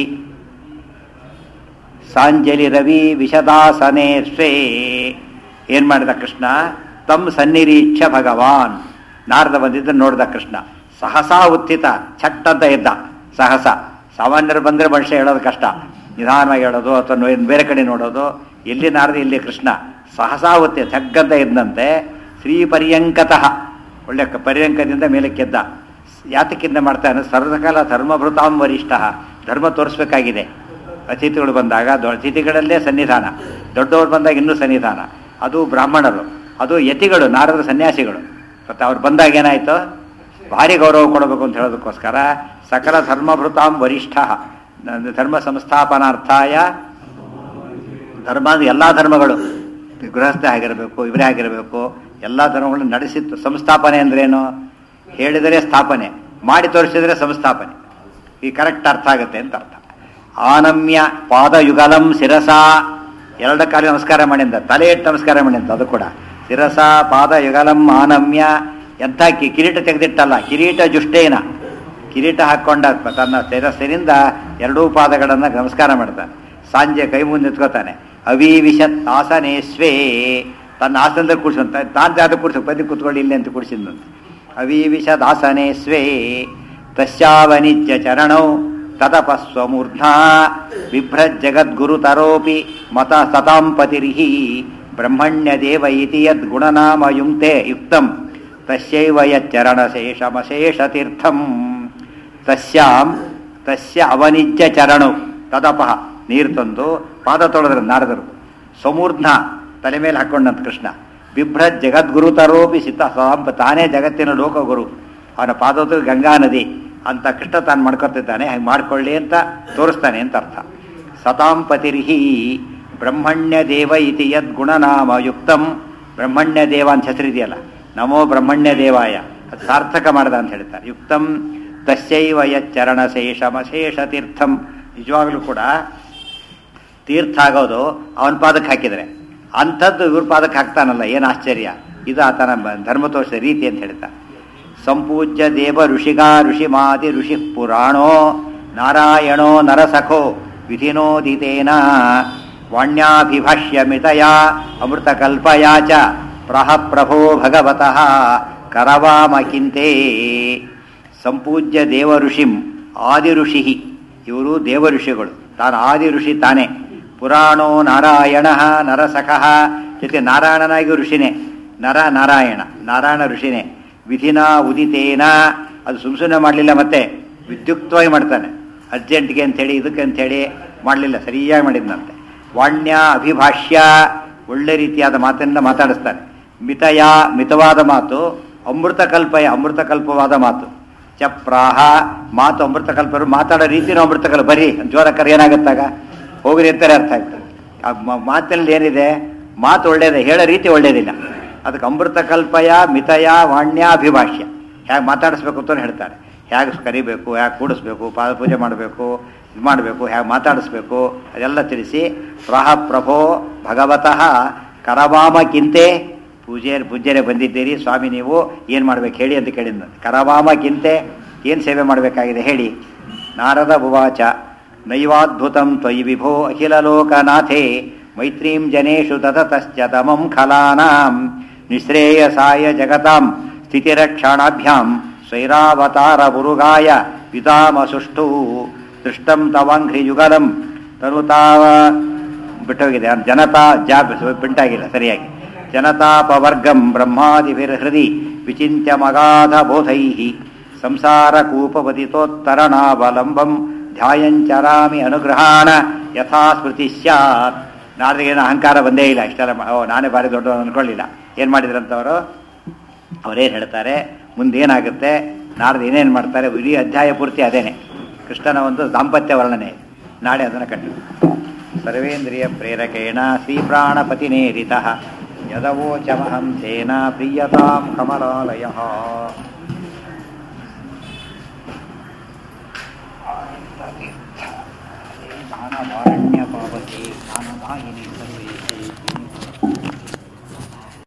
ಸಾಂಜಲಿ ರವಿ ವಿಷದಾಸನೆ ಸ್ವೇ ಏನ್ ಮಾಡಿದ ಕೃಷ್ಣ ತಮ್ ಸನ್ನಿರೀಕ್ಷ ಭಗವಾನ್ ನಾರದ ಬಂದಿದ್ದ ನೋಡಿದ ಕೃಷ್ಣ ಸಹಸಾ ಉತ್ಥಿತ ಛಟ್ ಅಂತ ಇದ್ದ ಸಹಸ ಸಾಮಾನ್ಯರು ಬಂದ್ರೆ ಮನುಷ್ಯ ಹೇಳೋದು ಕಷ್ಟ ನಿಧಾನವಾಗಿ ಹೇಳೋದು ಅಥವಾ ನೋ- ಬೇರೆ ಕಡೆ ನೋಡೋದು ಎಲ್ಲಿ ನಾರದ ಇಲ್ಲಿ ಕೃಷ್ಣ ಸಹಸಾ ಉತ್ಥಿತ ಛಗ್ಗಂತ ಇದ್ದಂತೆ ಶ್ರೀ ಪರ್ಯಂಕತಃ ಒಳ್ಳೆ ಕ- ಪರ್ಯಂಕದಿಂದ ಮೇಲೆ ಕೆದ್ದ ಯಾತಕ್ಕಿಂತ ಮಾಡ್ತಾನೆ ಸರ್ವಕಾಲ ಧರ್ಮಭೃತಾಂ ವರಿಷ್ಠ ಧರ್ಮ ತೋರಿಸ್ಬೇಕಾಗಿದೆ ಅತಿಥಿಗಳು ಬಂದಾಗ ದೊ- ಅತಿಥಿಗಳಲ್ಲೇ ಸನ್ನಿಧಾನ ದೊಡ್ಡವರು ಬಂದಾಗ ಇನ್ನೂ ಸನ್ನಿಧಾನ ಅದು ಬ್ರಾಹ್ಮಣರು ಅದು ಯತಿಗಳು ನಾರದ ಸನ್ಯಾಸಿಗಳು ಮತ್ತು ಅವ್ರು ಬಂದಾಗ ಏನಾಯಿತು ಭಾರಿ ಗೌರವ ಕೊಡಬೇಕು ಅಂತ ಹೇಳೋದಕ್ಕೋಸ್ಕರ ಸಕಲ ಧರ್ಮಭೃತಾಂ ವರಿಷ್ಠ ನ- ಧರ್ಮ ಸಂಸ್ಥಾಪನಾರ್ಥಾಯ ಧರ್ಮ ಅಂದ್ರೆ ಎಲ್ಲ ಧರ್ಮಗಳು ಗೃಹಸ್ಥ ಆಗಿರಬೇಕು ಇವರೇ ಆಗಿರಬೇಕು ಎಲ್ಲ ಧರ್ಮಗಳನ್ನು ನಡೆಸಿತ್ತು ಸಂಸ್ಥಾಪನೆ ಅಂದ್ರೇನು ಹೇಳಿದರೆ ಸ್ಥಾಪನೆ ಮಾಡಿ ತೋರಿಸಿದರೆ ಸಂಸ್ಥಾಪನೆ ಈ ಕರೆಕ್ಟ್ ಅರ್ಥ ಆಗುತ್ತೆ ಅಂತ ಅರ್ಥ ಆನಮ್ಯ ಪಾದಯುಗಲಂ ಶಿರಸ ಎರಡ ಕಾಲಿ ನಮಸ್ಕಾರ ಮಾಡಿಂದ ತಲೆ ಇಟ್ಟು ನಮಸ್ಕಾರ ಮಾಡಿಂದ ಅದು ಕೂಡ ಶಿರಸ ಪಾದಯುಗಲಂ ಆನಮ್ಯ ಎಂಥ ಕಿ ಕಿರೀಟ ತೆಗೆದಿಟ್ಟಲ್ಲ ಕಿರೀಟ ಜುಷ್ಟೇನ ಕಿರೀಟ ಹಾಕ್ಕೊಂಡ ತನ್ನ ಶಿರಸ್ಸಿನಿಂದ ಎರಡೂ ಪಾದಗಳನ್ನು ನಮಸ್ಕಾರ ಮಾಡ್ತಾನೆ ಸಂಜೆ ಕೈ ಮುಂದೆ ನಿಂತ್ಕೋತಾನೆ ಅವಿವಿಶತ್ ಆಸನೇಶ್ವೇ ತನ್ನ ಆಸನದಲ್ಲಿ ಕೂಡ್ಸಂತ ತಾನು ಜಾತ ಕೂಡ್ಸ ಬದಿ ಕೂತ್ಕೊಳ್ಳಿ ಇಲ್ಲಿ ಅಂತ ಕೂಡಿಸಿದಂತೆ ಅವಿವಿಶದ್ ಆಸನೆ ಸ್ವೇ ತಸ್ಯಾವನಿಜ್ಯ ಚರಣೌ ತತಪಸ್ವಮೂರ್ಧ್ನಾ ಬಿಭ್ರಜ್ಜಗದ್ಗುರುತರೋಪಿ ಮತ ಸತಾಂಪತಿರಿಹಿ ಬ್ರಹ್ಮಣ್ಯದೇವ ಇತಿ ಯದ್ಗುಣನಾಮ ಯುಕ್ತೆ ಯುಕ್ತಂ ತಸ್ಯೈವ ಯಚ್ಚರಣಶೇಷಮಶೇಷತೀರ್ಥಂ ತಸ್ಯಾಂ ತಸ್ಯ ಅವನಿಜ್ಯ ಚರಣು ತದಪಃ ನೀರು ತಂದು ಪಾದ ತೊಳೆದ್ರು ನಾರದರು ಸಮೂರ್ಧ್ನ ತಲೆ ಮೇಲೆ ಹಾಕೊಂಡಂತ ಕೃಷ್ಣ ಬಿಭ್ರತ್ ಜಗದ್ಗುರುತರೋಪಿ ಸಿತ ಸಾಂಪ ತಾನೇ ಜಗತ್ತಿನ ಲೋಕಗುರು ಅವನ ಪಾದೋದು ಗಂಗಾ ನದಿ ಅಂತ ಕೃಷ್ಣ ತಾನು ಮಾಡ್ಕೊತಿದ್ದಾನೆ ಹಾಗೆ ಮಾಡ್ಕೊಳ್ಳಿ ಅಂತ ತೋರಿಸ್ತಾನೆ ಅಂತ ಅರ್ಥ ಸತಾಂಪತಿರ್ಹಿ ಬ್ರಹ್ಮಣ್ಯ ದೇವ ಇತಿ ಯದ್ ಗುಣನಾಮ ಯುಕ್ತಂ ಬ್ರಹ್ಮಣ್ಯ ದೇವ ಅಂತ ಹೆಸರಿದೆಯಲ್ಲ ನಮೋ ಬ್ರಹ್ಮಣ್ಯ ದೇವಾಯ ಅದು ಸಾರ್ಥಕ ಮಾಡ್ದ ಅಂತ ಹೇಳ್ತಾರೆ ಯುಕ್ತಂ ತಸ್ಯೈವ ಯಚ್ಚರಣ ಶೇಷಮಶೇಷ ತೀರ್ಥಂ ನಿಜವಾಗ್ಲೂ ಕೂಡ ತೀರ್ಥ ಆಗೋದು ಅವನ ಪಾದಕ್ಕೆ ಹಾಕಿದರೆ ಅಂಥದ್ದು ಇವ್ರ ಪಾದಕ್ಕೆ ಹಾಕ್ತಾನಲ್ಲ ಏನು ಆಶ್ಚರ್ಯ ಇದು ಆತನ ಬ- ಧರ್ಮ ತೋರಿಸಿದ ರೀತಿ ಅಂತ ಹೇಳ್ತಾ ಸಂಪೂಜ್ಯ ದೇವ ಋಷಿಗಾ ಋಷಿಮಾದಿ ಋಷಿ ಪುರಾಣೋ ನಾರಾಯಣೋ ನರಸಖೋ ವಿಧಿನೋದಿತೇನ ವಾಣ್ಯಾಭಿಭಾಷ್ಯ ಮಿತಯ ಅಮೃತಕಲ್ಪಯಾ ಚ ಪ್ರಹ ಪ್ರಭೋ ಭಗವತಃ ಕರವಾಮ ಕಿಂತೆ ಸಂಪೂಜ್ಯ ದೇವ ಋಷಿಂ ಆದಿ ಋಷಿ ಇವರು ದೇವ ಋಷಿಗಳು ತಾನು ಆದಿ ಋಷಿ ತಾನೇ ಪುರಾಣೋ ನಾರಾಯಣ ನರಸಖಃ ಜೊತೆ ನಾರಾಯಣನಾಗಿ ಋಷಿನೇ ನರ ನಾರಾಯಣ ನಾರಾಯಣ ಋಷಿನೇ ವಿಧಿನ ಉದಿತೇನ ಅದು ಸುಮ್ ಸುಮ್ಮನೆ ಮಾಡಲಿಲ್ಲ ಮತ್ತೆ ವಿದ್ಯುಕ್ತವಾಗಿ ಮಾಡ್ತಾನೆ ಅರ್ಜೆಂಟ್ಗೆ ಅಂಥೇಳಿ ಇದಕ್ಕೆ ಅಂಥೇಳಿ ಮಾಡಲಿಲ್ಲ ಸರಿಯಾಗಿ ಮಾಡಿದ್ನಂತೆ ವಾಣ್ಯ ಅಭಿಭಾಷ್ಯ ಒಳ್ಳೆ ರೀತಿಯಾದ ಮಾತಿನಿಂದ ಮಾತಾಡಿಸ್ತಾನೆ ಮಿತಯ ಮಿತವಾದ ಮಾತು ಅಮೃತ ಕಲ್ಪಯ ಅಮೃತ ಕಲ್ಪವಾದ ಮಾತು ಚಪ್ರಾಹ ಮಾತು ಅಮೃತ ಕಲ್ಪರು ಮಾತಾಡೋ ರೀತಿನೂ ಅಮೃತ ಕಲ್ಪ ಬರೀ ಜೋರಕ್ಕರ್ ಏನಾಗುತ್ತಾಗ ಹೋಗ್ರಿ ಅಂತಾರೆ ಅರ್ಥ ಆಗ್ತದೆ ಆ ಮ- ಮಾತಿನಲ್ಲಿ ಏನಿದೆ ಮಾತು ಒಳ್ಳೇದೆ ಹೇಳೋ ರೀತಿ ಒಳ್ಳೇದಿಲ್ಲ ಅದಕ್ಕೆ ಅಮೃತ ಕಲ್ಪಯ ಮಿತಯ ವಾಣ್ಯ ಅಭಿಭಾಷ್ಯ ಹೇಗೆ ಮಾತಾಡಿಸ್ಬೇಕು ಅಂತ ಹೇಳ್ತಾರೆ ಹೇಗೆ ಕರಿಬೇಕು ಹೇಗೆ ಕೂಡಿಸ್ಬೇಕು ಪಾದ ಪೂಜೆ ಮಾಡಬೇಕು ಇದು ಮಾಡಬೇಕು ಹೇಗೆ ಮಾತಾಡಿಸ್ಬೇಕು ಅದೆಲ್ಲ ತಿಳಿಸಿ ಪ್ರಹ ಪ್ರಭೋ ಭಗವತಃ ಕರವಾಮ ಕಿಂತೆ ಪೂಜೆ ಪೂಜ್ಯರೇ ಬಂದಿದ್ದೀರಿ ಸ್ವಾಮಿ ನೀವು ಏನು ಮಾಡ್ಬೇಕು ಹೇಳಿ ಅಂತ ಕೇಳಿದ ಕರವಾಮ ಕಿಂತೆ ಏನು ಸೇವೆ ಮಾಡಬೇಕಾಗಿದೆ ಹೇಳಿ ನಾರದ ಉವಾಚ ನೈವಾದ್ಭುತಂ ತ್ವಯಿ ವಿಭೋ ಅಖಿಲ ಲೋಕನಾಥೇ ಮೈತ್ರೀಂ ಜನೇಷು ತತತಶ್ಚ ತಮಂ ಖಲಾನಾಂ ನಿಶ್ರೇಯಸಾಯ ಜಗತಾಂ ಸ್ಥಿತಿರಕ್ಷಣಾಭ್ಯಾಂ ಸ್ವೈರಾವತಾರ ಮುರುಗಾಯ ಪಿತಾಮ ಸುಷ್ಟು ದೃಷ್ಟಂ ತವಾಂಘ್ರಿಯುಗಲಂ ತನುತಾವ ಬಿಟ್ಟೋಗಿದೆ ಅದು ಜನತಾ ಜಾಬ್ ಬಿಂಟಾಗಿಲ್ಲ ಸರಿಯಾಗಿ ಜನತಾಪವರ್ಗಂ ಬ್ರಹ್ಮಾದಿಭಿರ್ಹೃದಿ ವಿಚಿತ್ಯ ಮಗಾಧ ಬೋಧೈ ಸಂಸಾರ ಕೂಪವದಿತೋತ್ತರಣಾವಲಂಬಂ ಧ್ಯಾಯಂಚರಾಮಿ ಅನುಗ್ರಹಾಣ ಯಥಾ ಸ್ಮೃತಿ ಸ್ಯಾತ್ ನಾಡಿಗೇನು ಅಹಂಕಾರ ಬಂದೇ ಇಲ್ಲ ಇಷ್ಟೆಲ್ಲ ಮಾ- ಓ ನಾನೇ ಭಾರಿ ದೊಡ್ಡವನು ಅನ್ಕೊಳ್ಳಿಲ್ಲ ಏನು ಮಾಡಿದ್ರಂತವರು ಅವರೇನು ಹೇಳ್ತಾರೆ ಮುಂದೇನಾಗುತ್ತೆ ನಾಡ್ದು ಏನೇನು ಮಾಡ್ತಾರೆ ಇಡೀ ಅಧ್ಯಾಯ ಪೂರ್ತಿ ಅದೇನೆ ಕೃಷ್ಣನ ಒಂದು ದಾಂಪತ್ಯ ವರ್ಣನೆ ನಾಳೆ ಅದನ್ನು ಕಂಡು ಸರ್ವೇಂದ್ರಿಯ ಪ್ರೇರಕೇಣ ಶ್ರೀಪ್ರಾಣಪತಿನೇರಿತ ಯದವೋಚಮಹಂ ತೇನ ಪ್ರೀಯತಾಂ ಕಮಲಾಲಯ ಜ್ಞಾನವಾರಣ್ಯ ಪಾವತಿ ಜ್ಞಾನದಾಯಿನಿ ಸರ್ವೇಶೇ